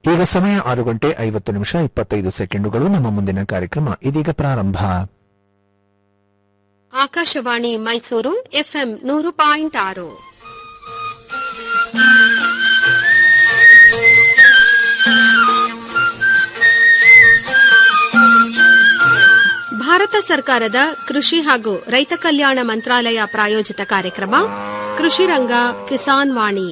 ಈಗ ಸಮಯ ಆರು ಗಂಟೆ ಐವತ್ತು ನಿಮಿಷ ಇಪ್ಪತ್ತೈದು ಸೆಕೆಂಡುಗಳು ನಮ್ಮ ಮುಂದಿನ ಕಾರ್ಯಕ್ರಮ ಇದೀಗ ಪ್ರಾರಂಭ ಆಕಾಶವಾಣಿ ಮೈಸೂರು ಎಫ್ಎಂ ನೂರು ಪಾಯಿಂಟ್ ಆರು ಭಾರತ ಸರ್ಕಾರದ ಕೃಷಿ ಹಾಗೂ ರೈತ ಕಲ್ಯಾಣ ಮಂತ್ರಾಲಯ ಪ್ರಾಯೋಜಿತ ಕಾರ್ಯಕ್ರಮ ಕೃಷಿ ರಂಗ ಕಿಸಾನ್ ವಾಣಿ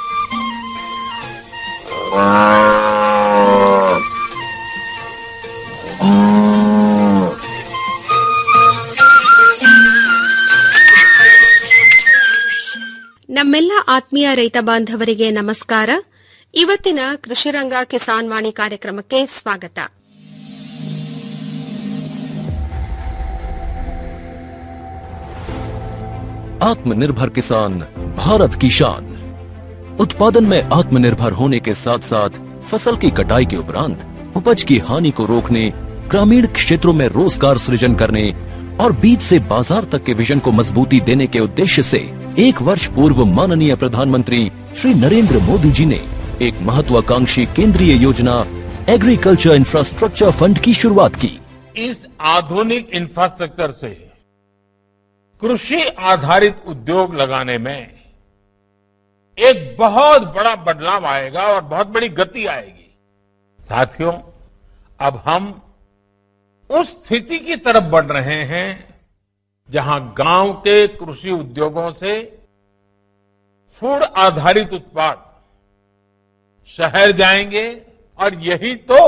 ನಮ್ಮೆಲ್ಲ ಆತ್ಮೀಯ ರೈತ ಬಾಂಧವರಿಗೆ ನಮಸ್ಕಾರ ಇವತ್ತಿನ ಕೃಷಿರಂಗ ಕಿಸಾನ್ ವಾಣಿ ಕಾರ್ಯಕ್ರಮಕ್ಕೆ ಸ್ವಾಗತ आत्मनिर्भर किसान भारत की शान उत्पादन में आत्मनिर्भर होने के साथ साथ फसल की कटाई के उपरांत उपज की हानि को रोकने ग्रामीण क्षेत्रों में रोजगार सृजन करने और बीज से बाजार तक के विजन को मजबूती देने के उद्देश्य से एक वर्ष पूर्व माननीय प्रधानमंत्री श्री नरेंद्र मोदी जी ने एक महत्वाकांक्षी केंद्रीय योजना एग्रीकल्चर इंफ्रास्ट्रक्चर फंड की शुरुआत की इस आधुनिक इंफ्रास्ट्रक्चर से कृषि आधारित उद्योग लगाने में एक बहुत बड़ा बदलाव आएगा और बहुत बड़ी गति आएगी साथियों अब हम उस स्थिति की तरफ बढ़ रहे हैं जहां गांव के कृषि उद्योगों से फूड आधारित उत्पाद शहर जाएंगे और यही तो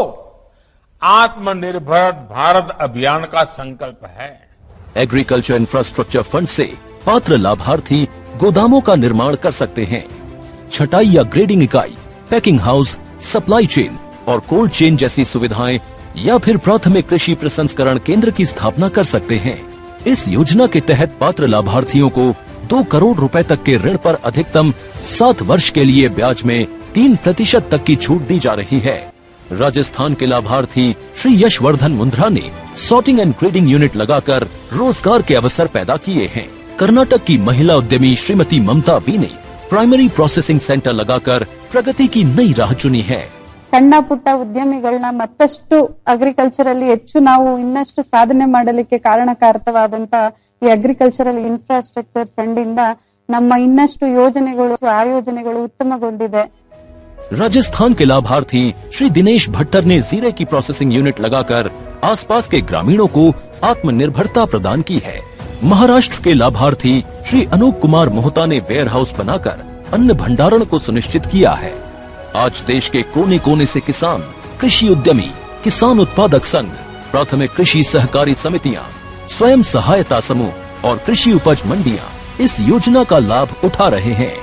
आत्मनिर्भर भारत अभियान का संकल्प है एग्रीकल्चर इंफ्रास्ट्रक्चर फंड से पात्र लाभार्थी गोदामों का निर्माण कर सकते हैं छटाई या ग्रेडिंग इकाई पैकिंग हाउस सप्लाई चेन और कोल्ड चेन जैसी सुविधाएं या फिर प्राथमिक कृषि प्रसंस्करण केंद्र की स्थापना कर सकते हैं इस योजना के तहत पात्र लाभार्थियों को दो करोड़ रुपए तक के ऋण पर अधिकतम सात वर्ष के लिए ब्याज में तीन प्रतिशत तक की छूट दी जा रही है राजस्थान के लाभार्थी श्री यशवर्धन मुंद्रा ने सॉर्टिंग एंड ग्रेडिंग यूनिट लगाकर रोजगार के अवसर पैदा किए हैं कर्नाटक की महिला उद्यमी श्रीमती ममता वी ने प्राइमरी प्रोसेसिंग सेंटर लगाकर प्रगति की नई राह चुनी है ಸಣ್ಣ ಪುಟ್ಟ ಉದ್ಯಮಿಗಳನ್ನ ಮತ್ತಷ್ಟು ಅಗ್ರಿಕಲ್ಚರ್ ಅಲ್ಲಿ ಹೆಚ್ಚು ನಾವು ಇನ್ನಷ್ಟು ಸಾಧನೆ ಮಾಡಲಿಕ್ಕೆ ಕಾರಣಕಾರಕವಾದಂತ ಈ ಅಗ್ರಿಕಲ್ಚರಲ್ ಇನ್ಫ್ರಾಸ್ಟ್ರಕ್ಚರ್ ಫಂಡ್ ಇಂದ ನಮ್ಮ ಇನ್ನಷ್ಟು ಯೋಜನೆಗಳು ಆಯೋಜನೆಗಳು ಉತ್ತಮಗೊಂಡಿದೆ राजस्थान के लाभार्थी श्री दिनेश भट्टर ने जीरे की प्रोसेसिंग यूनिट लगाकर आसपास के ग्रामीणों को आत्मनिर्भरता प्रदान की है महाराष्ट्र के लाभार्थी श्री अनूप कुमार मोहता ने वेयर हाउस बनाकर अन्न भंडारण को सुनिश्चित किया है आज देश के कोने कोने से किसान कृषि उद्यमी किसान उत्पादक संघ प्राथमिक कृषि सहकारी समितियां स्वयं सहायता समूह और कृषि उपज मंडियां इस योजना का लाभ उठा रहे हैं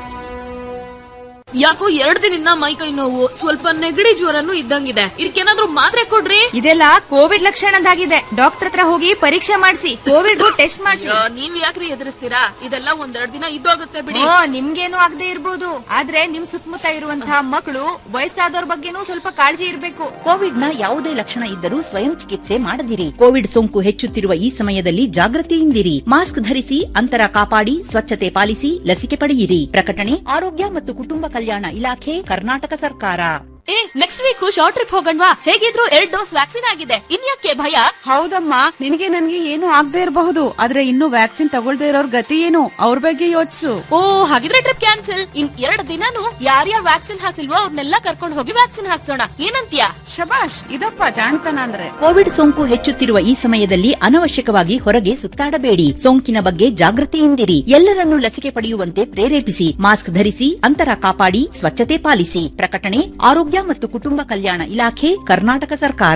ಯಾಕೋ ಎರಡ್ ದಿನದಿಂದ ಮೈಕೈ ನೋವು ಸ್ವಲ್ಪ ನೆಗಡಿ ಜ್ವರನು ಇದ್ದಂಗಿದೆ ಇದಕ್ಕೇನಾದ್ರೂ ಮಾತ್ರೆ ಕೊಡ್ರಿ ಇದೆಲ್ಲ ಕೋವಿಡ್ ಲಕ್ಷಣದಾಗಿದೆ ಡಾಕ್ಟರ್ ಹತ್ರ ಹೋಗಿ ಪರೀಕ್ಷೆ ಮಾಡಿಸಿ ಕೋವಿಡ್ ಟೆಸ್ಟ್ ಮಾಡಿಸಿ ಅಯ್ಯೋ, ನೀವ್ ಯಾಕ್ರಿ ಎದುರಿಸ್ತೀರಾ ಇದೆಲ್ಲ ಒಂದೆರಡ್ ದಿನ ಇದ್ದೋಗುತ್ತೆ ಬಿಡಿ ಓ ನಿಮ್ಗೇನು ಆಗದೆ ಇರ್ಬೋದು ಆದ್ರೆ ನಿಮ್ ಸುತ್ತಮುತ್ತ ಇರುವಂತಹ ಮಕ್ಕಳು ವಯಸ್ಸಾದವ್ರ ಬಗ್ಗೆನೂ ಸ್ವಲ್ಪ ಕಾಳಜಿ ಇರ್ಬೇಕು ಕೋವಿಡ್ನ ಯಾವುದೇ ಲಕ್ಷಣ ಇದ್ದರೂ ಸ್ವಯಂ ಚಿಕಿತ್ಸೆ ಮಾಡದಿರಿ ಕೋವಿಡ್ ಸೋಂಕು ಹೆಚ್ಚುತ್ತಿರುವ ಈ ಸಮಯದಲ್ಲಿ ಜಾಗೃತಿಯಿಂದಿರಿ ಮಾಸ್ಕ್ ಧರಿಸಿ ಅಂತರ ಕಾಪಾಡಿ ಸ್ವಚ್ಛತೆ ಪಾಲಿಸಿ ಲಸಿಕೆ ಪಡೆಯಿರಿ ಪ್ರಕಟಣೆ ಆರೋಗ್ಯ ಮತ್ತು ಕುಟುಂಬ ಕಲ್ಯಾಣ ಇಲಾಖೆ ಕರ್ನಾಟಕ ಸರ್ಕಾರ ಏ ನೆಕ್ಸ್ಟ್ ವೀಕ್ ಶಾರ್ಟ್ ಟ್ರಿಪ್ ಹೋಗಣ್ವಾ ಹೇಗಿದ್ರು ಎರಡ್ ಡೋಸ್ ವ್ಯಾಕ್ಸಿನ್ ಆಗಿದೆ ಇನ್ಯಾಕೆ ಭಯ ಹೌದಮ್ಮ ನಿನಗೆ ನನ್ಗೆ ಏನು ಆಗದೆ ಇರಬಹುದು ಆದ್ರೆ ಇನ್ನು ವ್ಯಾಕ್ಸಿನ್ ತಗೊಳ್ದೇ ಇರೋರ್ ಗತಿ ಏನು ಅವ್ರ ಬಗ್ಗೆ ಯೋಚಿಸು ಓ ಹಾಗಿದ್ರೆ ಟ್ರಿಪ್ ಕ್ಯಾನ್ಸಲ್ ಇನ್ ಎರಡ್ ದಿನಾನು ಯಾರ್ಯಾರು ವ್ಯಾಕ್ಸಿನ್ ಹಾಕ್ಸಿಲ್ವೋ ಅವ್ರನ್ನೆಲ್ಲ ಕರ್ಕೊಂಡು ಹೋಗಿ ವ್ಯಾಕ್ಸಿನ್ ಹಾಕ್ಸೋಣ ಏನಂತ್ಯಾ ಶಬಾಷ್ ಇದಪ್ಪ ಜಾಣತನ ಅಂದ್ರೆ ಕೋವಿಡ್ ಸೋಂಕು ಹೆಚ್ಚುತ್ತಿರುವ ಈ ಸಮಯದಲ್ಲಿ ಅನವಶ್ಯಕವಾಗಿ ಹೊರಗೆ ಸುತ್ತಾಡಬೇಡಿ ಸೋಂಕಿನ ಬಗ್ಗೆ ಜಾಗೃತಿಯಿಂದಿರಿ ಎಲ್ಲರನ್ನೂ ಲಸಿಕೆ ಪಡೆಯುವಂತೆ ಪ್ರೇರೇಪಿಸಿ ಮಾಸ್ಕ್ ಧರಿಸಿ ಅಂತರ ಕಾಪಾಡಿ ಸ್ವಚ್ಛತೆ ಪಾಲಿಸಿ ಪ್ರಕಟಣೆ ಆರೋಗ್ಯ ಮತ್ತು ಕುಟುಂಬ ಕಲ್ಯಾಣ ಇಲಾಖೆ ಕರ್ನಾಟಕ ಸರ್ಕಾರ